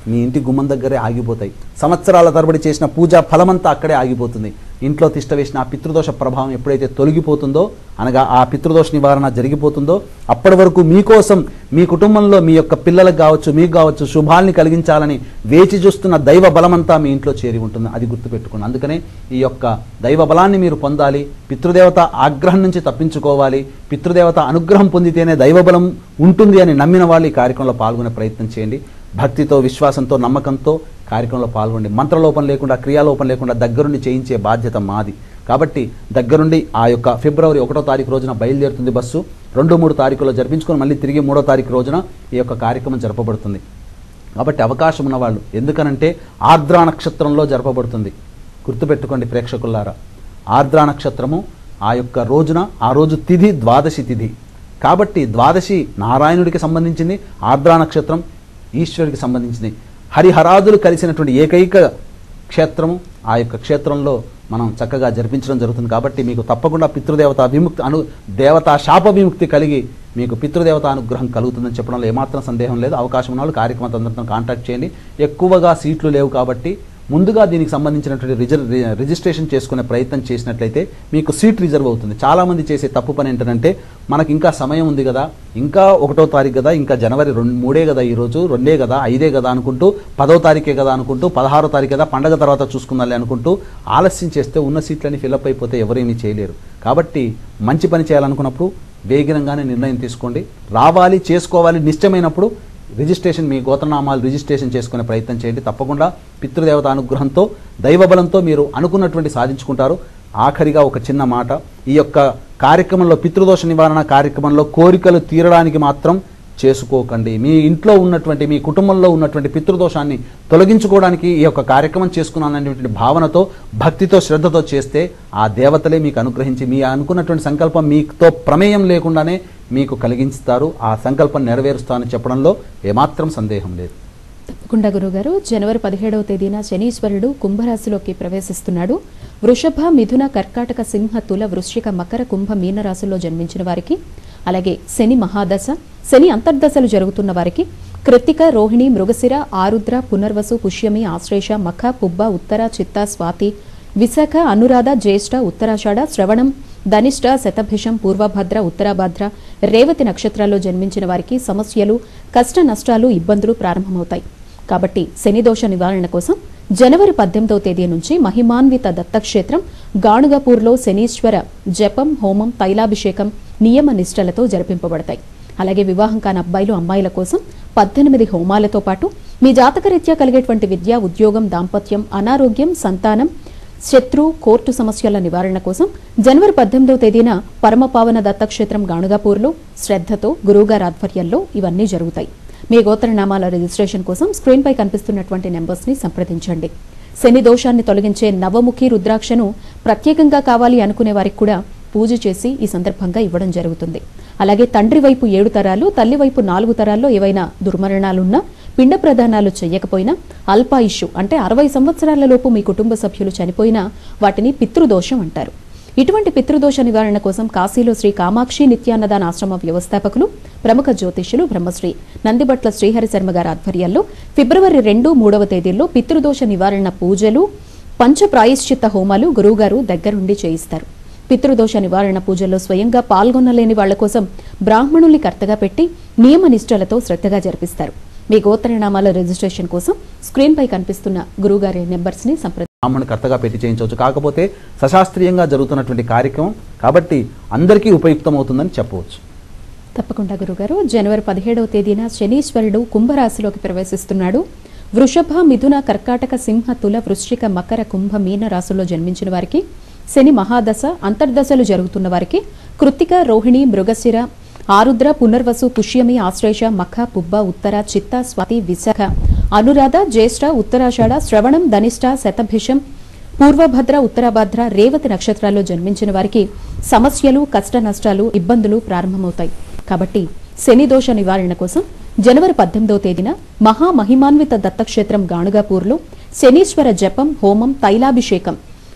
[SPEAKER 2] మీ ఇంటి గుమ్మం దగ్గరే ఆగిపోతాయి సంవత్సరాల తరబడి చేసిన పూజా ఫలమంతా అక్కడే ఆగిపోతుంది ఇంట్లో తిష్ట వేసిన ఆ పితృదోష ప్రభావం ఎప్పుడైతే తొలగిపోతుందో అనగా ఆ పితృదోష నివారణ జరిగిపోతుందో అప్పటి వరకు మీకోసం మీ కుటుంబంలో మీ యొక్క పిల్లలకు కావచ్చు మీకు కావచ్చు శుభాల్ని కలిగించాలని వేచి చూస్తున్న దైవ బలమంతా మీ ఇంట్లో చేరి ఉంటుంది అది గుర్తుపెట్టుకోండి అందుకనే ఈ యొక్క దైవ బలాన్ని మీరు పొందాలి పితృదేవత ఆగ్రహం నుంచి తప్పించుకోవాలి పితృదేవత అనుగ్రహం పొందితేనే దైవ బలం ఉంటుంది అని నమ్మిన వాళ్ళు ఈ కార్యక్రమంలో పాల్గొనే ప్రయత్నం చేయండి భక్తితో విశ్వాసంతో నమ్మకంతో కార్యక్రమంలో పాల్గొండి మంత్రలోపం లేకుండా క్రియాలోపం లేకుండా దగ్గరుండి చేయించే బాధ్యత మాది కాబట్టి దగ్గరుండి ఆ యొక్క ఫిబ్రవరి ఒకటో తారీఖు రోజున బయలుదేరుతుంది బస్సు రెండు మూడు తారీఖులో జరిపించుకొని మళ్ళీ తిరిగి మూడో తారీఖు రోజున ఈ యొక్క కార్యక్రమం జరపబడుతుంది కాబట్టి అవకాశం ఉన్నవాళ్ళు ఎందుకనంటే ఆర్ద్రా నక్షత్రంలో జరపబడుతుంది గుర్తుపెట్టుకోండి ప్రేక్షకులారా ఆర్ద్రా నక్షత్రము ఆ యొక్క రోజున ఆ రోజు తిథి ద్వాదశి తిథి కాబట్టి ద్వాదశి నారాయణుడికి సంబంధించింది ఆర్ద్రా నక్షత్రం ఈశ్వరుడికి సంబంధించింది హరిహరాదులు కలిసినటువంటి ఏకైక క్షేత్రము ఆ యొక్క క్షేత్రంలో మనం చక్కగా జరిపించడం జరుగుతుంది కాబట్టి మీకు తప్పకుండా పితృదేవత విముక్తి అను దేవతా శాప విముక్తి కలిగి మీకు పితృదేవత అనుగ్రహం కలుగుతుందని చెప్పడంలో ఏమాత్రం సందేహం లేదు అవకాశం ఉన్న వాళ్ళు కార్యక్రమం తొందరతో కాంటాక్ట్ చేయండి ఎక్కువగా సీట్లు లేవు కాబట్టి ముందుగా దీనికి సంబంధించినటువంటి రిజర్ రి- రిజిస్ట్రేషన్ చేసుకునే ప్రయత్నం చేసినట్లయితే మీకు సీట్ రిజర్వ్ అవుతుంది చాలామంది చేసే తప్పు పని ఏంటంటే మనకి ఇంకా సమయం ఉంది కదా ఇంకా ఒకటో తారీఖు కదా ఇంకా జనవరి రెండు మూడే కదా ఈరోజు రెండే కదా ఐదే కదా అనుకుంటూ పదో తారీఖే కదా అనుకుంటూ పదహారో తారీఖు కదా పండగ తర్వాత చూసుకుందాలి అనుకుంటూ ఆలస్యం చేస్తే ఉన్న సీట్లని ఫిల్అప్ అయిపోతే ఎవరేమీ చేయలేరు కాబట్టి మంచి పని చేయాలనుకున్నప్పుడు వేగిరంగానే నిర్ణయం తీసుకోండి రావాలి చేసుకోవాలి నిశ్చయమైనప్పుడు రిజిస్ట్రేషన్ మీ గోత్రనామాలు రిజిస్ట్రేషన్ చేసుకునే ప్రయత్నం చేయండి తప్పకుండా పితృదేవత అనుగ్రహంతో దైవబలంతో మీరు అనుకున్నటువంటి సాధించుకుంటారు ఆఖరిగా ఒక చిన్న మాట ఈ యొక్క కార్యక్రమంలో పితృదోష నివారణ కార్యక్రమంలో కోరికలు తీరడానికి మాత్రం చేసుకోకండి మీ ఇంట్లో ఉన్నటువంటి మీ కుటుంబంలో ఉన్నటువంటి పితృదోషాన్ని తొలగించుకోవడానికి ఈ యొక్క కార్యక్రమం చేసుకున్నాననేటువంటి భావనతో భక్తితో శ్రద్ధతో చేస్తే ఆ దేవతలే మీకు అనుగ్రహించి మీ అనుకున్నటువంటి సంకల్పం మీతో ప్రమేయం లేకుండానే మీకు కలిగించుతారు ఆ సంకల్పం నెరవేరుస్తానని చెప్పడంలో ఏమాత్రం సందేహం లేదు
[SPEAKER 1] తప్పకుండా గురుగారు జనవరి పదిహేడవ తేదీన శనీశ్వరుడు కుంభరాశిలోకి ప్రవేశిస్తున్నాడు వృషభ మిథున కర్కాటక సింహ తుల వృశ్చిక మకర కుంభ మీన రాశుల్లో జన్మించిన వారికి అలాగే శని మహాదశ శని అంతర్దశలు జరుగుతున్న వారికి కృత్తిక రోహిణి మృగశిర ఆరుద్ర పునర్వసు పుష్యమి ఆశ్లేష మఖ పుబ్బ ఉత్తర చిత్త స్వాతి విశాఖ అనురాధ జ్యేష్ఠ ఉత్తరాషాఢ శ్రవణం ధనిష్ట శతభిషం పూర్వభద్ర ఉత్తరాభద్ర రేవతి నక్షత్రాల్లో జన్మించిన వారికి సమస్యలు కష్ట నష్టాలు ఇబ్బందులు ప్రారంభమవుతాయి కాబట్టి శని దోష నివారణ కోసం జనవరి పద్దెనిమిదవ తేదీ నుంచి మహిమాన్విత దత్తక్షేత్రం గాణుగపూర్లో శనీశ్వర జపం హోమం తైలాభిషేకం నియమ నిష్టలతో జరిపింపబడతాయి అలాగే వివాహం కాని అబ్బాయిలు అమ్మాయిల కోసం పద్దెనిమిది హోమాలతో పాటు మీ జాతకరీత్యా కలిగేటువంటి విద్య ఉద్యోగం దాంపత్యం అనారోగ్యం సంతానం శత్రు కోర్టు సమస్యల నివారణ కోసం జనవరి పద్దెనిమిదవ తేదీన పరమపావన దత్తక్షేత్రం గాణుగాపూర్లో శ్రద్ధతో గురువుగారి ఆధ్వర్యంలో ఇవన్నీ జరుగుతాయి మీ గోత్రనామాల రిజిస్ట్రేషన్ కోసం స్క్రీన్పై కనిపిస్తున్నటువంటి నెంబర్స్ని సంప్రదించండి శని దోషాన్ని తొలగించే నవముఖి రుద్రాక్షను ప్రత్యేకంగా కావాలి అనుకునే వారికి కూడా పూజ చేసి ఈ సందర్భంగా ఇవ్వడం జరుగుతుంది అలాగే తండ్రి వైపు ఏడు తరాలు తల్లి వైపు నాలుగు తరాల్లో ఏవైనా దుర్మరణాలున్నా పిండ ప్రదానాలు చేయకపోయినా అల్పాయుషు అంటే అరవై సంవత్సరాల లోపు మీ కుటుంబ సభ్యులు చనిపోయినా వాటిని పితృదోషం అంటారు ఇటువంటి పితృదోష నివారణ కోసం కాశీలో శ్రీ కామాక్షి నిత్యాన్నదాన ఆశ్రమ వ్యవస్థాపకులు ప్రముఖ జ్యోతిష్యులు బ్రహ్మశ్రీ నందిబట్ల శ్రీహరి శర్మ గారి ఆధ్వర్యంలో ఫిబ్రవరి రెండు మూడవ తేదీల్లో పితృదోష నివారణ పూజలు పంచ ప్రాయశ్చిత్త హోమాలు గురువుగారు దగ్గరుండి చేయిస్తారు పితృదోష నివారణ పూజల్లో స్వయంగా పాల్గొనలేని వాళ్ల కోసం బ్రాహ్మణుల్ని కర్తగా పెట్టి నియమ నిష్టలతో శ్రద్ధగా జరిపిస్తారు మీ గోత్రనామాల రిజిస్ట్రేషన్ కోసం స్క్రీన్పై కనిపిస్తున్న గురువుగారి నెంబర్స్ని సంప్రదించండి
[SPEAKER 2] బ్రాహ్మణుని కర్తగా పెట్టి చేయించవచ్చు కాకపోతే సశాస్త్రీయంగా జరుగుతున్నటువంటి కార్యక్రమం కాబట్టి అందరికీ ఉపయుక్తమవుతుందని చెప్పవచ్చు
[SPEAKER 1] తప్పకుండా గురుగారు జనవరి పదిహేడవ తేదీన శనీశ్వరుడు కుంభరాశిలోకి ప్రవేశిస్తున్నాడు వృషభ మిథున కర్కాటక సింహ తుల వృశ్చిక మకర కుంభ మీన రాశుల్లో జన్మించిన వారికి శని మహాదశ అంతర్దశలు జరుగుతున్న వారికి కృత్తిక రోహిణి మృగశిర ఆరుద్ర పునర్వసు పుష్యమి ఆశ్లేష మఖ పుబ్బ ఉత్తర చిత్త స్వాతి విశాఖ అనురాధ జ్యేష్ఠ ఉత్తరాషాఢ శ్రవణం ధనిష్ట శతభిషం పూర్వభద్ర ఉత్తరాభద్ర రేవతి నక్షత్రాల్లో జన్మించిన వారికి సమస్యలు కష్ట నష్టాలు ఇబ్బందులు ప్రారంభమవుతాయి కాబట్టి శని దోష నివారణ కోసం జనవరి పద్దెనిమిదవ తేదీన మహామహిమాన్విత దత్తక్షేత్రం గాణుగాపూర్లో శనీశ్వర జపం హోమం తైలాభిషేకం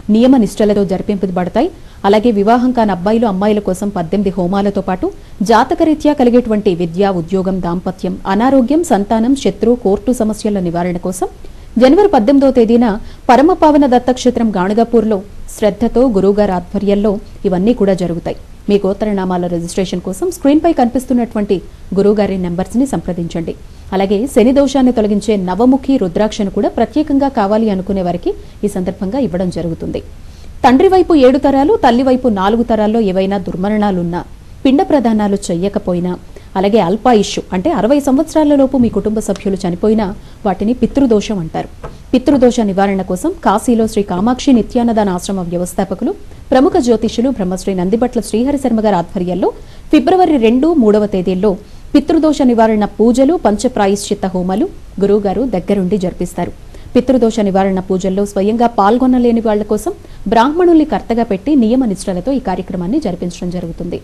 [SPEAKER 1] నియమ నిష్టలతో జరిపింపబడతాయి అలాగే వివాహం కాని అబ్బాయిలు అమ్మాయిల కోసం పద్దెనిమిది హోమాలతో పాటు జాతకరీత్యా కలిగేటువంటి విద్య ఉద్యోగం దాంపత్యం అనారోగ్యం సంతానం శత్రు కోర్టు సమస్యల నివారణ కోసం జనవరి పద్దెనిమిదవ తేదీన పరమపావన దత్తక్షేత్రం గాణగాపూర్లో శ్రద్ధతో గురువుగారి ఆధ్వర్యంలో ఇవన్నీ కూడా జరుగుతాయి మీ గోత్రనామాల రిజిస్ట్రేషన్ కోసం స్క్రీన్పై కనిపిస్తున్నటువంటి గురువుగారి నెంబర్స్ని సంప్రదించండి అలాగే శని దోషాన్ని తొలగించే నవముఖి రుద్రాక్షను కూడా ప్రత్యేకంగా కావాలి అనుకునే వారికి ఈ సందర్భంగా ఇవ్వడం జరుగుతుంది తండ్రి వైపు ఏడు తరాలు తల్లి వైపు నాలుగు తరాల్లో ఏవైనా దుర్మరణాలున్నా పిండ ప్రదానాలు చెయ్యకపోయినా అలాగే అల్పాయుష్యు అంటే అరవై సంవత్సరాలలోపు మీ కుటుంబ సభ్యులు చనిపోయినా వాటిని పితృదోషం అంటారు పితృదోష నివారణ కోసం కాశీలో శ్రీ కామాక్షి నిత్యానదాన ఆశ్రమ వ్యవస్థాపకులు ప్రముఖ జ్యోతిష్యులు బ్రహ్మశ్రీ నందిబట్ల శ్రీహరి శర్మ గారి ఆధ్వర్యంలో ఫిబ్రవరి రెండు మూడవ తేదీల్లో పితృదోష నివారణ పూజలు పంచప్రాయశ్చిత్త హోమాలు గురువుగారు దగ్గరుండి జరిపిస్తారు పితృదోష నివారణ పూజల్లో స్వయంగా పాల్గొనలేని వాళ్ల కోసం బ్రాహ్మణుల్ని కర్తగా పెట్టి నియమ నిష్ఠలతో ఈ కార్యక్రమాన్ని జరిపించడం జరుగుతుంది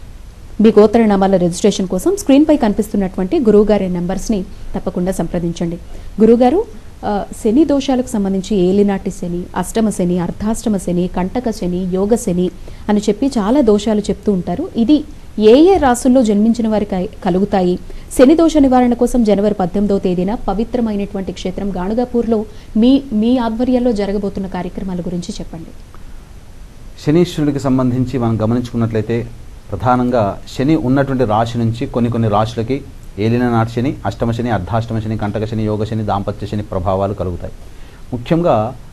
[SPEAKER 1] మీ గోత్రనామాల రిజిస్ట్రేషన్ కోసం స్క్రీన్పై కనిపిస్తున్నటువంటి గురువుగారి నెంబర్స్ని తప్పకుండా సంప్రదించండి గురువుగారు ఆ, శని దోషాలకు సంబంధించి ఏలినాటి శని అష్టమ శని అర్ధాష్టమ శని కంటక శని యోగ శని అని చెప్పి చాలా దోషాలు చెప్తూ ఉంటారు ఇది ఏ ఏ రాసుల్లో జన్మించిన వారికి కలుగుతాయి శని దోష నివారణ కోసం జనవరి పద్దెనిమిదవ తేదీన పవిత్రమైనటువంటి క్షేత్రం గాణుగాపూర్లో మీ మీ ఆధ్వర్యంలో జరగబోతున్న కార్యక్రమాల గురించి చెప్పండి
[SPEAKER 2] శనీశ్వరుడికి సంబంధించి మనం గమనించుకున్నట్లయితే ప్రధానంగా శని ఉన్నటువంటి రాశి నుంచి కొన్ని కొన్ని రాశులకి ఏలిన నాటి శని అష్టమ శని అర్ధాష్టమ శని కంటక శని యోగ శని దాంపత్య శని ప్రభావాలు కలుగుతాయి ముఖ్యంగా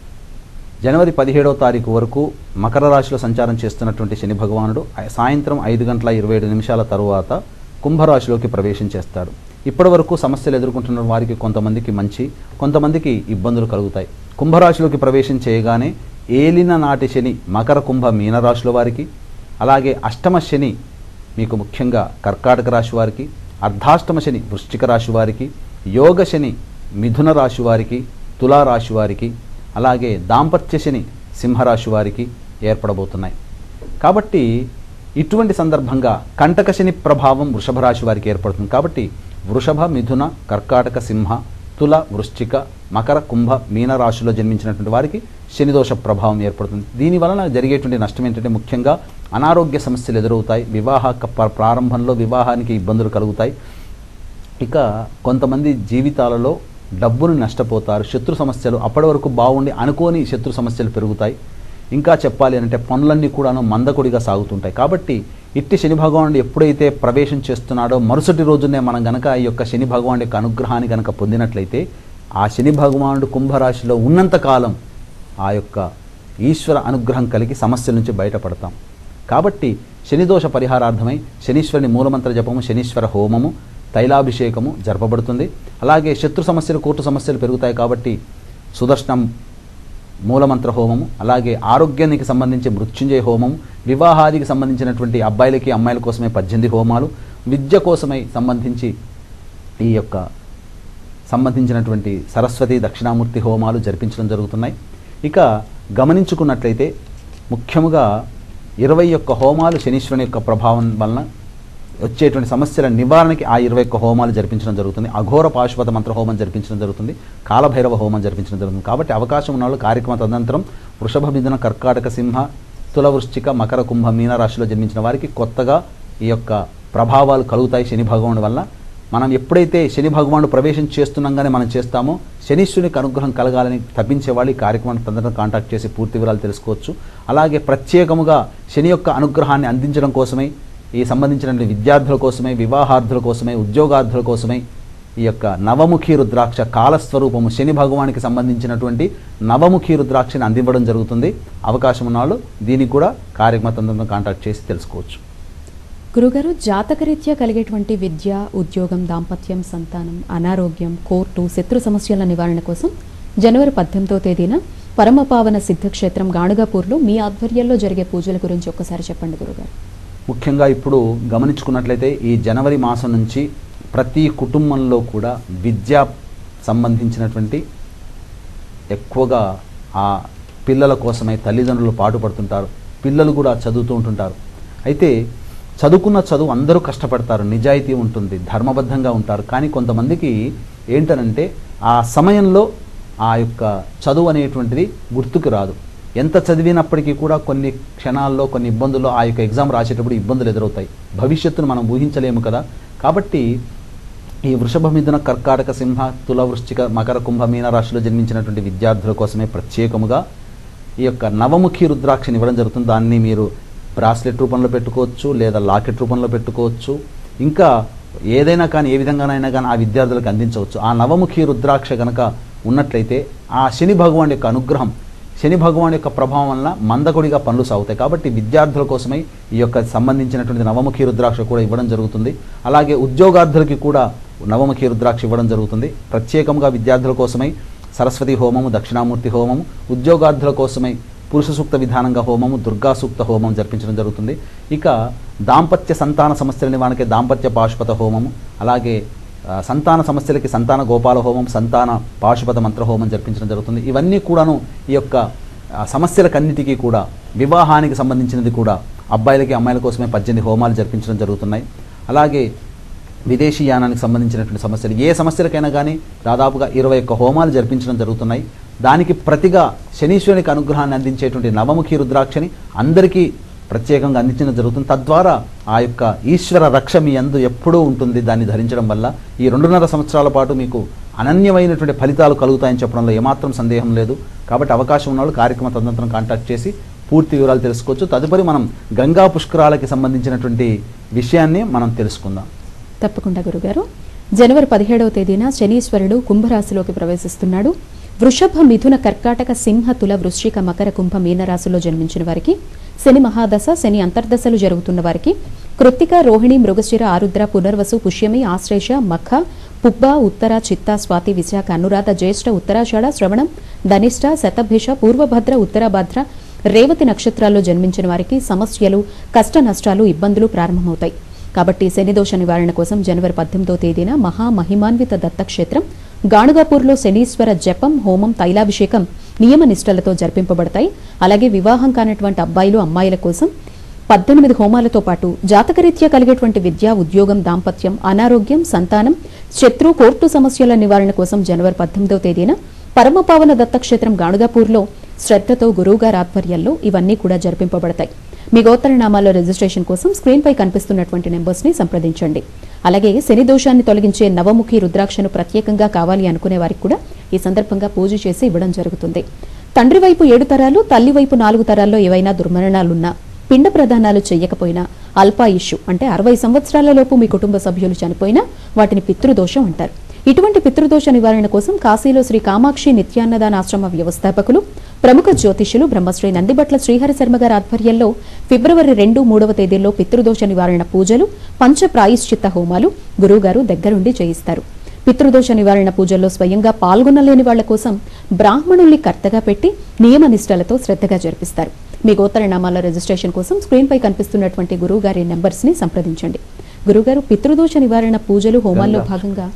[SPEAKER 2] జనవరి పదిహేడవ తారీఖు వరకు మకర రాశిలో సంచారం చేస్తున్నటువంటి శని భగవానుడు ఐ- సాయంత్రం ఐదు గంటల ఇరవై ఏడు నిమిషాల తరువాత కుంభరాశిలోకి ప్రవేశం చేస్తాడు ఇప్పటి వరకు సమస్యలు ఎదుర్కొంటున్న వారికి కొంతమందికి మంచి కొంతమందికి ఇబ్బందులు కలుగుతాయి కుంభరాశిలోకి ప్రవేశం చేయగానే ఏలిన నాటి శని మకర కుంభ మీనరాశుల వారికి అలాగే అష్టమ శని మీకు ముఖ్యంగా కర్కాటక రాశి వారికి అర్ధాష్టమ శని వృశ్చిక రాశి వారికి యోగ శని మిథున రాశి వారికి తులారాశి వారికి అలాగే దాంపత్య శని సింహరాశి వారికి ఏర్పడబోతున్నాయి కాబట్టి ఇటువంటి సందర్భంగా కంటక శని ప్రభావం వృషభ రాశి వారికి ఏర్పడుతుంది కాబట్టి వృషభ మిథున కర్కాటక సింహ తుల వృశ్చిక మకర కుంభ మీన రాశిలో జన్మించినటువంటి వారికి శనిదోష ప్రభావం ఏర్పడుతుంది దీని వలన జరిగేటువంటి నష్టం ఏంటంటే ముఖ్యంగా అనారోగ్య సమస్యలు ఎదురవుతాయి వివాహ క- ప్రారంభంలో వివాహానికి ఇబ్బందులు కలుగుతాయి ఇక కొంతమంది జీవితాలలో డబ్బును నష్టపోతారు శత్రు సమస్యలు అప్పటి వరకు బాగుండి అనుకోని శత్రు సమస్యలు పెరుగుతాయి ఇంకా చెప్పాలి అంటే పనులన్నీ కూడాను మందకొడిగా సాగుతుంటాయి కాబట్టి ఇట్టి శని భగవానుడు ఎప్పుడైతే ప్రవేశం చేస్తున్నాడో మరుసటి రోజునే మనం గనక ఈ యొక్క శని భగవానుడి యొక్క అనుగ్రహాన్ని గనక పొందినట్లయితే ఆ శని భగవానుడు కుంభరాశిలో ఉన్నంతకాలం ఆ యొక్క ఈశ్వర అనుగ్రహం కలిగి సమస్యల నుంచి బయటపడతాం కాబట్టి శనిదోష పరిహారార్థమై శనీశ్వరుని మూలమంత్ర జపము శనీశ్వర హోమము తైలాభిషేకము జరపబడుతుంది అలాగే శత్రు సమస్యలు కోర్టు సమస్యలు పెరుగుతాయి కాబట్టి సుదర్శనం మూలమంత్ర హోమము అలాగే ఆరోగ్యానికి సంబంధించి మృత్యుంజయ హోమం వివాహాదికి సంబంధించినటువంటి అబ్బాయిలకి అమ్మాయిల కోసమే పద్దెనిమిది హోమాలు విద్య కోసమై సంబంధించి ఈ యొక్క సంబంధించినటువంటి సరస్వతి దక్షిణామూర్తి హోమాలు జరిపించడం జరుగుతున్నాయి ఇక గమనించుకున్నట్లయితే ముఖ్యముగా ఇరవై ఒక్క హోమాలు శనీశ్వరుని యొక్క ప్రభావం వలన వచ్చేటువంటి సమస్యల నివారణకి ఆ ఇరవై ఒక్క హోమాలు జరిపించడం జరుగుతుంది అఘోర పాశుపత మంత్ర హోమం జరిపించడం జరుగుతుంది కాలభైరవ హోమం జరిపించడం జరుగుతుంది కాబట్టి అవకాశం ఉన్న వాళ్ళు కార్యక్రమ తదనంతరం వృషభ మిథున కర్కాటక సింహ తుల వృశ్చిక మకర కుంభ మీన రాశిలో జన్మించిన వారికి కొత్తగా ఈ యొక్క ప్రభావాలు కలుగుతాయి శని భగవానుడి వల్ల మనం ఎప్పుడైతే శని భగవానుడు ప్రవేశం చేస్తున్నాగానే మనం చేస్తామో శనీశ్వరునికి అనుగ్రహం కలగాలని తప్పించే వాళ్ళు ఈ కార్యక్రమాన్ని తొందరగా కాంటాక్ట్ చేసి పూర్తి వివరాలు తెలుసుకోవచ్చు అలాగే ప్రత్యేకముగా శని యొక్క అనుగ్రహాన్ని అందించడం కోసమై ఈ సంబంధించిన విద్యార్థుల కోసమే వివాహార్థుల కోసమే ఉద్యోగార్థుల కోసమే ఈ యొక్క నవముఖి రుద్రాక్ష కాలస్వరూపము శని భగవానికి సంబంధించినటువంటి నవముఖి రుద్రాక్షని అందివ్వడం జరుగుతుంది అవకాశం ఉన్న వాళ్ళు దీనికి కూడా కార్యక్రమ తొందరగా కాంటాక్ట్ చేసి తెలుసుకోవచ్చు
[SPEAKER 1] గురుగారు జాతకరీత్యా కలిగేటువంటి విద్య ఉద్యోగం దాంపత్యం సంతానం అనారోగ్యం కోర్టు శత్రు సమస్యల నివారణ కోసం జనవరి పద్దెనిమిదో తేదీన పరమపావన సిద్ధక్షేత్రం గాణుగాపూర్లో మీ ఆధ్వర్యంలో జరిగే పూజల గురించి ఒక్కసారి చెప్పండి గురుగారు
[SPEAKER 2] ముఖ్యంగా ఇప్పుడు గమనించుకున్నట్లయితే ఈ జనవరి మాసం నుంచి ప్రతి కుటుంబంలో కూడా విద్య సంబంధించినటువంటి ఎక్కువగా ఆ పిల్లల కోసమై తల్లిదండ్రులు పాటుపడుతుంటారు పిల్లలు కూడా చదువుతూ ఉంటుంటారు అయితే చదువుకున్న చదువు అందరూ కష్టపడతారు నిజాయితీ ఉంటుంది ధర్మబద్ధంగా ఉంటారు కానీ కొంతమందికి ఏంటనంటే ఆ సమయంలో ఆ యొక్క చదువు అనేటువంటిది గుర్తుకు రాదు ఎంత చదివినప్పటికీ కూడా కొన్ని క్షణాల్లో కొన్ని ఇబ్బందుల్లో ఆ యొక్క ఎగ్జామ్ రాసేటప్పుడు ఇబ్బందులు ఎదురవుతాయి భవిష్యత్తును మనం ఊహించలేము కదా కాబట్టి ఈ వృషభ మిథున కర్కాటక సింహ తుల వృశ్చిక మకర కుంభ మీన రాశిలో జన్మించినటువంటి విద్యార్థుల కోసమే ప్రత్యేకముగా ఈ యొక్క నవముఖి రుద్రాక్షని ఇవ్వడం జరుగుతుంది దాన్ని మీరు బ్రాస్లెట్ రూపంలో పెట్టుకోవచ్చు లేదా లాకెట్ రూపంలో పెట్టుకోవచ్చు ఇంకా ఏదైనా కానీ ఏ విధంగానైనా కానీ ఆ విద్యార్థులకు అందించవచ్చు ఆ నవముఖి రుద్రాక్ష గనక ఉన్నట్లయితే ఆ శని భగవాన్ యొక్క అనుగ్రహం శని భగవాన్ యొక్క ప్రభావం వలన మందకొడిగా పనులు సాగుతాయి కాబట్టి విద్యార్థుల కోసమై ఈ యొక్క సంబంధించినటువంటి నవముఖి రుద్రాక్ష కూడా ఇవ్వడం జరుగుతుంది అలాగే ఉద్యోగార్థులకి కూడా నవముఖి రుద్రాక్ష ఇవ్వడం జరుగుతుంది ప్రత్యేకంగా విద్యార్థుల కోసమై సరస్వతి హోమము దక్షిణామూర్తి హోమము ఉద్యోగార్థుల కోసమై పురుష సూక్త విధానంగా హోమము దుర్గా సూక్త హోమం జరిపించడం జరుగుతుంది ఇక దాంపత్య సంతాన సమస్యల నివారణకి దాంపత్య పాశుపత హోమము అలాగే ఆ, సంతాన సమస్యలకి సంతాన గోపాల హోమం సంతాన పాశుపత మంత్ర హోమం జరిపించడం జరుగుతుంది ఇవన్నీ కూడాను ఈ యొక్క ఆ, సమస్యలకన్నిటికీ కూడా వివాహానికి సంబంధించినది కూడా అబ్బాయిలకి అమ్మాయిల కోసమే పద్దెనిమిది హోమాలు జరిపించడం జరుగుతున్నాయి అలాగే విదేశీ యానానికి సంబంధించినటువంటి సమస్యలు ఏ సమస్యలకైనా కానీ దాదాపుగా ఇరవై ఒక్క హోమాలు జరిపించడం జరుగుతున్నాయి దానికి ప్రతిగా శనీశ్వరునికి అనుగ్రహాన్ని అందించేటువంటి నవముఖి రుద్రాక్షని అందరికీ ప్రత్యేకంగా అందించడం జరుగుతుంది తద్వారా ఆ యొక్క ఈశ్వర రక్ష మీ అందు ఎప్పుడూ ఉంటుంది దాన్ని ధరించడం వల్ల ఈ రెండున్నర సంవత్సరాల పాటు మీకు అనన్యమైనటువంటి ఫలితాలు కలుగుతాయని చెప్పడంలో ఏమాత్రం సందేహం లేదు కాబట్టి అవకాశం ఉన్న వాళ్ళు కార్యక్రమ తదనంతరం కాంటాక్ట్ చేసి పూర్తి వివరాలు తెలుసుకోవచ్చు తదుపరి మనం గంగా పుష్కరాలకి సంబంధించినటువంటి విషయాన్ని మనం తెలుసుకుందాం
[SPEAKER 1] తప్పకుండా గురుగారు జనవరి పదిహేడవ తేదీన శనీశ్వరుడు కుంభరాశిలోకి ప్రవేశిస్తున్నాడు వృషభ మిథున కర్కాటక సింహ తుల వృశ్చిక మకర కుంభ మీనరాశిలో జన్మించిన వారికి శని మహాదశ శని అంతర్దశలు జరుగుతున్న వారికి కృత్తిక రోహిణి మృగశిర ఆరుద్ర పునర్వసు పుష్యమి ఆశ్లేష మఖ పుబ్బ ఉత్తర చిత్త స్వాతి విశాఖ అనురాధ జ్యేష్ఠ ఉత్తరాషాఢ శ్రవణం ధనిష్ట శతభిష పూర్వభద్ర ఉత్తరాభద్ర రేవతి నక్షత్రాల్లో జన్మించిన వారికి సమస్యలు కష్ట నష్టాలు ఇబ్బందులు ప్రారంభమవుతాయి కాబట్టి శనిదోష నివారణ కోసం జనవరి పద్దెనిమిదో తేదీన మహామహిమాన్విత దత్తక్షేత్రం గాణుగాపూర్లో శనీశ్వర జపం హోమం తైలాభిషేకం నియమ నిష్టలతో జరిపింపబడతాయి అలాగే వివాహం కానటువంటి అబ్బాయిలు అమ్మాయిల కోసం పద్దెనిమిది హోమాలతో పాటు జాతకరీత్యా కలిగేటువంటి విద్య ఉద్యోగం దాంపత్యం అనారోగ్యం సంతానం శత్రు కోర్టు సమస్యల నివారణ కోసం జనవరి పద్దెనిమిదవ తేదీన పరమపావన దత్తక్షేత్రం గాణుగాపూర్లో శ్రద్ధతో గురువుగారి ఆధ్వర్యంలో ఇవన్నీ కూడా జరిపింపబడతాయి మీ గోత్ర నామాల్లో రిజిస్ట్రేషన్ కోసం స్క్రీన్పై కనిపిస్తున్నటువంటి నెంబర్స్ని సంప్రదించండి అలాగే శని దోషాన్ని తొలగించే నవముఖి రుద్రాక్షను ప్రత్యేకంగా కావాలి అనుకునే వారికి కూడా ఈ సందర్భంగా పూజ చేసి ఇవ్వడం జరుగుతుంది తండ్రి వైపు ఏడు తరాలు తల్లి వైపు నాలుగు తరాల్లో ఏవైనా దుర్మరణాలున్నా పిండ ప్రదానాలు చేయకపోయినా అల్పాయుష్యు అంటే అరవై సంవత్సరాల లోపు మీ కుటుంబ సభ్యులు చనిపోయినా వాటిని పితృదోషం అంటారు ఇటువంటి పితృదోష నివారణ కోసం కాశీలో శ్రీ కామాక్షి నిత్యాన్నదాన ఆశ్రమ వ్యవస్థాపకులు ప్రముఖ జ్యోతిష్యులు బ్రహ్మశ్రీ నందిబట్ల శ్రీహరి శర్మ గారి ఆధ్వర్యంలో ఫిబ్రవరి రెండు మూడవ తేదీల్లో పితృదోష నివారణ పూజలు పంచ ప్రాయశ్చిత్త హోమాలు గురువుగారు దగ్గరుండి చేయిస్తారు పితృదోష నివారణ పూజల్లో స్వయంగా పాల్గొనలేని వాళ్ల కోసం బ్రాహ్మణుల్ని కర్తగా పెట్టి నియమ నిష్టలతో శ్రద్ధగా జరిపిస్తారు మీ గోత్ర నామాల రిజిస్ట్రేషన్ కోసం స్క్రీన్పై కనిపిస్తున్నటువంటి గురువుగారి నెంబర్స్ ని సంప్రదించండి గురుగారు పితృదోష నివారణ పూజలు హోమాల్లో
[SPEAKER 2] గంగా.
[SPEAKER 1] భాగంగా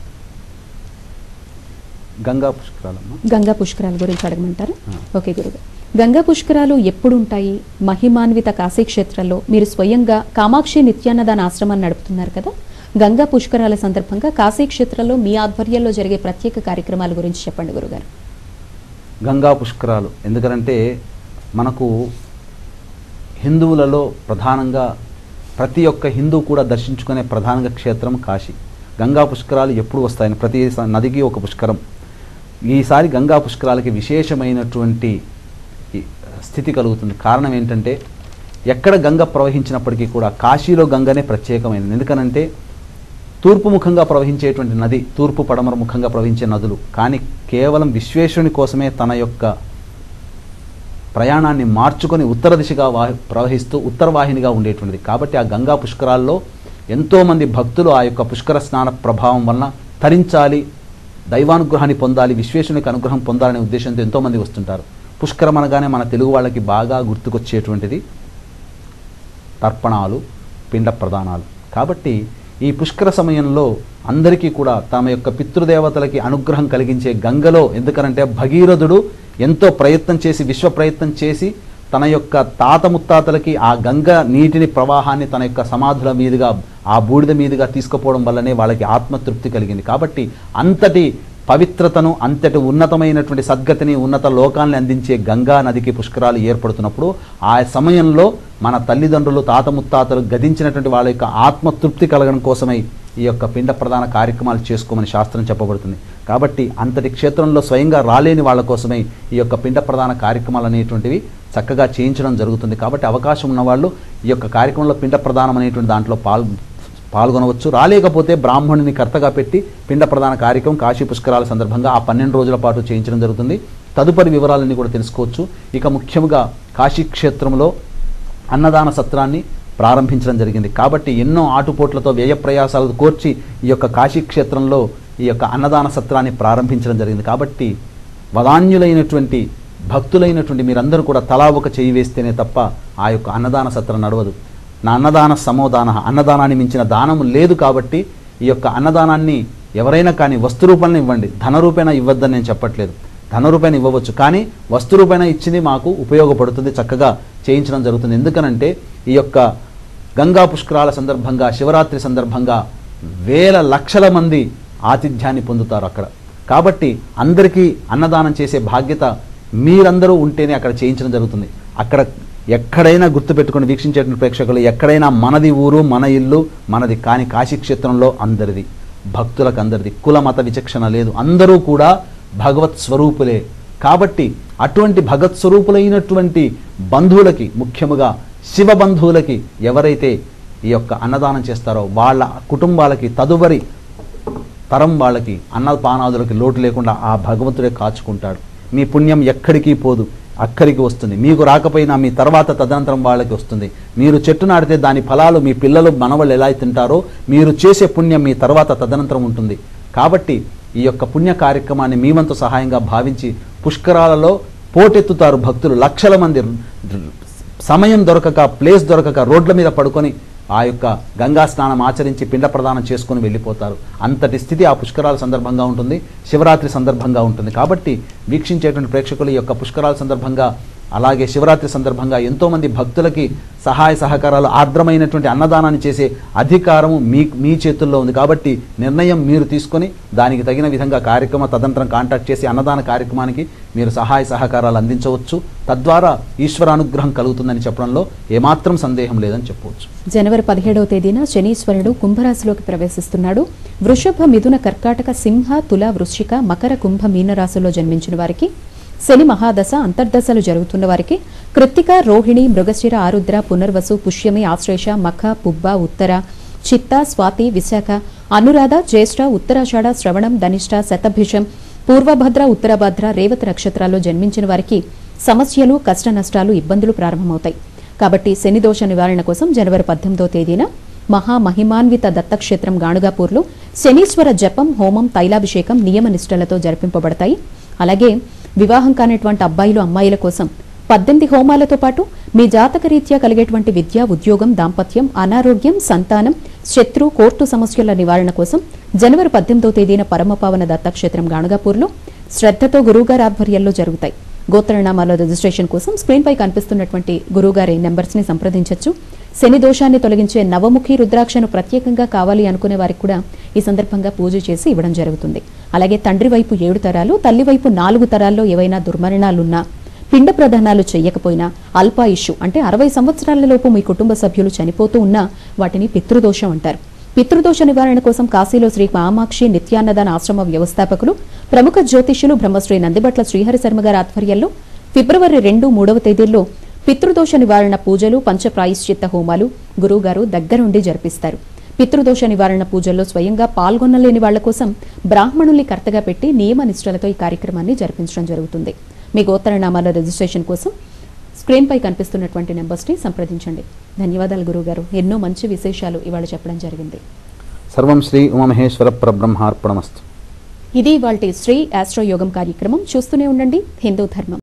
[SPEAKER 2] గంగా పుష్కరాలమ్మ
[SPEAKER 1] గంగా పుష్కరాల గురించి అడగమంటారా
[SPEAKER 2] ఆ.
[SPEAKER 1] ఓకే గురుగారు గంగా పుష్కరాలు ఎప్పుడు ఉంటాయి మహిమాన్విత కాశీ క్షేత్రంలో మీరు స్వయంగా కామాక్షి నిత్యాన్నదాన ఆశ్రమాన్ని నడుపుతున్నారు కదా గంగా పుష్కరాల సందర్భంగా కాశీ క్షేత్రంలో మీ ఆధ్వర్యంలో జరిగే ప్రత్యేక కార్యక్రమాల గురించి చెప్పండి గురుగారు
[SPEAKER 2] గంగా పుష్కరాలు ఎందుకంటే మనకు హిందువులలో ప్రధానంగా ప్రతి ఒక్క హిందూ కూడా దర్శించుకునే ప్రధానంగా క్షేత్రం కాశీ గంగా పుష్కరాలు ఎప్పుడు వస్తాయని ప్రతి స- నదికి ఒక పుష్కరం ఈసారి గంగా పుష్కరాలకి విశేషమైనటువంటి ఈ స్థితి కలుగుతుంది కారణం ఏంటంటే ఎక్కడ గంగ ప్రవహించినప్పటికీ కూడా కాశీలో గంగనే ప్రత్యేకమైనది ఎందుకనంటే తూర్పు ముఖంగా ప్రవహించేటువంటి నది తూర్పు పడమర ముఖంగా ప్రవహించే నదులు కానీ కేవలం విశ్వేశ్వరుని కోసమే తన యొక్క ప్రయాణాన్ని మార్చుకొని ఉత్తర దిశగా వా ప్రవహిస్తూ ఉత్తరవాహినిగా ఉండేటువంటిది కాబట్టి ఆ గంగా పుష్కరాల్లో ఎంతోమంది భక్తులు ఆ యొక్క పుష్కర స్నాన ప్రభావం వలన తరించాలి దైవానుగ్రహాన్ని పొందాలి విశ్వేశ్వరునికి అనుగ్రహం పొందాలనే ఉద్దేశంతో ఎంతోమంది వస్తుంటారు పుష్కరం అనగానే మన తెలుగు వాళ్ళకి బాగా గుర్తుకొచ్చేటువంటిది తర్పణాలు పిండ ప్రదానాలు కాబట్టి ఈ పుష్కర సమయంలో అందరికీ కూడా తమ యొక్క పితృదేవతలకి అనుగ్రహం కలిగించే గంగలో ఎందుకనంటే భగీరథుడు ఎంతో ప్రయత్నం చేసి విశ్వ ప్రయత్నం చేసి తన యొక్క తాత ముత్తాతలకి ఆ గంగ నీటిని ప్రవాహాన్ని తన యొక్క సమాధుల మీదుగా ఆ బూడిద మీదుగా తీసుకుపోవడం వల్లనే వాళ్ళకి ఆత్మతృప్తి కలిగింది కాబట్టి అంతటి పవిత్రతను అంతటి ఉన్నతమైనటువంటి సద్గతిని ఉన్నత లోకాల్ని అందించే గంగా నదికి పుష్కరాలు ఏర్పడుతున్నప్పుడు ఆ సమయంలో మన తల్లిదండ్రులు తాత ముత్తాతలు గతించినటువంటి వాళ్ళ యొక్క ఆత్మతృప్తి కలగడం కోసమై ఈ యొక్క పిండ ప్రధాన కార్యక్రమాలు చేసుకోమని శాస్త్రం చెప్పబడుతుంది కాబట్టి అంతటి క్షేత్రంలో స్వయంగా రాలేని వాళ్ళ కోసమై ఈ యొక్క పిండ ప్రధాన కార్యక్రమాలు అనేటువంటివి చక్కగా చేయించడం జరుగుతుంది కాబట్టి అవకాశం ఉన్నవాళ్ళు ఈ యొక్క కార్యక్రమంలో పిండ ప్రధానం అనేటువంటి దాంట్లో పాల్ పాల్గొనవచ్చు రాలేకపోతే బ్రాహ్మణుని కర్తగా పెట్టి పిండ ప్రధాన కార్యక్రమం కాశీ పుష్కరాల సందర్భంగా ఆ పన్నెండు రోజుల పాటు చేయించడం జరుగుతుంది తదుపరి వివరాలన్నీ కూడా తెలుసుకోవచ్చు ఇక ముఖ్యంగా కాశీ క్షేత్రంలో అన్నదాన సత్రాన్ని ప్రారంభించడం జరిగింది కాబట్టి ఎన్నో ఆటుపోట్లతో వ్యయ ప్రయాసాలు కోర్చి ఈ యొక్క కాశీ క్షేత్రంలో ఈ యొక్క అన్నదాన సత్రాన్ని ప్రారంభించడం జరిగింది కాబట్టి వదాన్యులైనటువంటి భక్తులైనటువంటి మీరందరూ కూడా తలా ఒక చేయి వేస్తేనే తప్ప ఆ యొక్క అన్నదాన సత్రం నడవదు నా అన్నదాన సమోదాన అన్నదానాన్ని మించిన దానం లేదు కాబట్టి ఈ యొక్క అన్నదానాన్ని ఎవరైనా కానీ వస్తు రూపంలో ఇవ్వండి ధన రూపేణ ఇవ్వద్దని నేను చెప్పట్లేదు ధన రూపేణ ఇవ్వవచ్చు కానీ వస్తు రూపేణ ఇచ్చింది మాకు ఉపయోగపడుతుంది చక్కగా చేయించడం జరుగుతుంది ఎందుకనంటే ఈ యొక్క గంగా పుష్కరాల సందర్భంగా శివరాత్రి సందర్భంగా వేల లక్షల మంది ఆతిథ్యాన్ని పొందుతారు అక్కడ కాబట్టి అందరికీ అన్నదానం చేసే బాధ్యత మీరందరూ ఉంటేనే అక్కడ చేయించడం జరుగుతుంది అక్కడ ఎక్కడైనా గుర్తుపెట్టుకుని వీక్షించేటువంటి ప్రేక్షకులు ఎక్కడైనా మనది ఊరు మన ఇల్లు మనది కాని కాశీక్షేత్రంలో అందరిది భక్తులకు అందరిది కుల మత విచక్షణ లేదు అందరూ కూడా భగవత్ స్వరూపులే కాబట్టి అటువంటి భగవత్ స్వరూపులైనటువంటి బంధువులకి ముఖ్యముగా శివ బంధువులకి ఎవరైతే ఈ యొక్క అన్నదానం చేస్తారో వాళ్ళ కుటుంబాలకి తదుపరి తరం వాళ్ళకి అన్నపానాదులకి లోటు లేకుండా ఆ భగవంతుడే కాచుకుంటాడు మీ పుణ్యం ఎక్కడికి పోదు అక్కడికి వస్తుంది మీకు రాకపోయినా మీ తర్వాత తదనంతరం వాళ్ళకి వస్తుంది మీరు చెట్టు నాటితే దాని ఫలాలు మీ పిల్లలు మనవళ్ళు ఎలా తింటారో మీరు చేసే పుణ్యం మీ తర్వాత తదనంతరం ఉంటుంది కాబట్టి ఈ యొక్క పుణ్య కార్యక్రమాన్ని మీ వంతు సహాయంగా భావించి పుష్కరాలలో పోటెత్తుతారు భక్తులు లక్షల మంది సమయం దొరకక ప్లేస్ దొరకక రోడ్ల మీద పడుకొని ఆ యొక్క గంగా స్నానం ఆచరించి పిండ ప్రదానం చేసుకొని వెళ్ళిపోతారు అంతటి స్థితి ఆ పుష్కరాల సందర్భంగా ఉంటుంది శివరాత్రి సందర్భంగా ఉంటుంది కాబట్టి వీక్షించేటువంటి ప్రేక్షకులు ఈ యొక్క పుష్కరాల సందర్భంగా అలాగే శివరాత్రి సందర్భంగా ఎంతోమంది భక్తులకి సహాయ సహకారాలు ఆర్ద్రమైనటువంటి అన్నదానాన్ని చేసే అధికారము మీ మీ చేతుల్లో ఉంది కాబట్టి నిర్ణయం మీరు తీసుకొని దానికి తగిన విధంగా కార్యక్రమ తదంతరం కాంటాక్ట్ చేసి అన్నదాన కార్యక్రమానికి మీరు సహాయ సహకారాలు అందించవచ్చు తద్వారా ఈశ్వర అనుగ్రహం కలుగుతుందని చెప్పడంలో ఏమాత్రం సందేహం లేదని చెప్పవచ్చు
[SPEAKER 1] జనవరి పదిహేడవ తేదీన శనీశ్వరుడు కుంభరాశిలోకి ప్రవేశిస్తున్నాడు వృషభ మిథున కర్కాటక సింహ తుల వృశ్చిక మకర కుంభ మీన రాశుల్లో జన్మించిన వారికి శని మహాదశ అంతర్దశలు జరుగుతున్న వారికి కృత్తిక రోహిణి మృగశిర ఆరుద్ర పునర్వసు పుష్యమి ఆశ్లేష మఖ పుబ్బ ఉత్తర చిత్త స్వాతి విశాఖ అనురాధ జ్యేష్ఠ ఉత్తరాషాఢ శ్రవణం ధనిష్ట శతభిషం పూర్వభద్ర ఉత్తరభద్ర రేవతి నక్షత్రాల్లో జన్మించిన వారికి సమస్యలు కష్ట నష్టాలు ఇబ్బందులు ప్రారంభమవుతాయి కాబట్టి శని దోష నివారణ కోసం జనవరి పద్దెనిమిదో తేదీన మహామహిమాన్విత దత్తక్షేత్రం గాణుగాపూర్లో శనీశ్వర జపం హోమం తైలాభిషేకం నియమ నిష్టలతో జరిపింపబడతాయి అలాగే వివాహం కానిటువంటి అబ్బాయిలు అమ్మాయిల కోసం పద్దెనిమిది హోమాలతో పాటు మీ జాతక రీత్యా కలిగేటువంటి విద్య ఉద్యోగం దాంపత్యం అనారోగ్యం సంతానం శత్రు కోర్టు సమస్యల నివారణ కోసం జనవరి పద్దెనిమిదో తేదీన పరమపావన దత్తక్షేత్రం గాణుగాపూర్లో శ్రద్ధతో గురువుగారి ఆధ్వర్యంలో జరుగుతాయి గోత్రనామాల రిజిస్ట్రేషన్ కోసం స్క్రీన్పై కనిపిస్తున్నటువంటి గురువుగారి నెంబర్స్ని సంప్రదించవచ్చు శని దోషాన్ని తొలగించే నవముఖి రుద్రాక్షను ప్రత్యేకంగా కావాలి అనుకునే వారికి కూడా ఈ సందర్భంగా పూజ చేసి ఇవ్వడం జరుగుతుంది అలాగే తండ్రి వైపు ఏడు తరాలు తల్లి వైపు నాలుగు తరాల్లో ఏవైనా దుర్మరణాలున్నా పిండ ప్రదానాలు చేయకపోయినా అల్పాయుషు అంటే అరవై సంవత్సరాలలోపు మీ కుటుంబ సభ్యులు చనిపోతూ ఉన్నా వాటిని పితృదోషం అంటారు పితృదోష నివారణ కోసం కాశీలో శ్రీ కామాక్షి నిత్యాన్నదాన ఆశ్రమ వ్యవస్థాపకులు ప్రముఖ జ్యోతిష్యులు బ్రహ్మశ్రీ నందిబట్ల శ్రీహరి శర్మ గారి ఆధ్వర్యంలో ఫిబ్రవరి రెండు మూడవ తేదీల్లో పితృదోష నివారణ పూజలు పంచప్రాయశ్చిత్త హోమాలు గురువుగారు దగ్గరుండి జరిపిస్తారు పితృదోష నివారణ పూజల్లో స్వయంగా పాల్గొనలేని వాళ్ల కోసం బ్రాహ్మణుల్ని కర్తగా పెట్టి నియమ నిష్ఠలతో ఈ కార్యక్రమాన్ని జరిపించడం జరుగుతుంది మీ గోత్రనామాల రిజిస్ట్రేషన్ కోసం స్క్రీన్పై కనిపిస్తున్నటువంటి నెంబర్స్ని సంప్రదించండి ధన్యవాదాలు గురువుగారు ఎన్నో మంచి విశేషాలు ఇవాళ చెప్పడం జరిగింది
[SPEAKER 2] సర్వం శ్రీ ఉమామహేశ్వర పరబ్రహ్మార్పణమస్తు
[SPEAKER 1] ఇది వాళ్ళ శ్రీ ఆస్ట్రో యోగం కార్యక్రమం చూస్తూనే ఉండండి హిందూ ధర్మం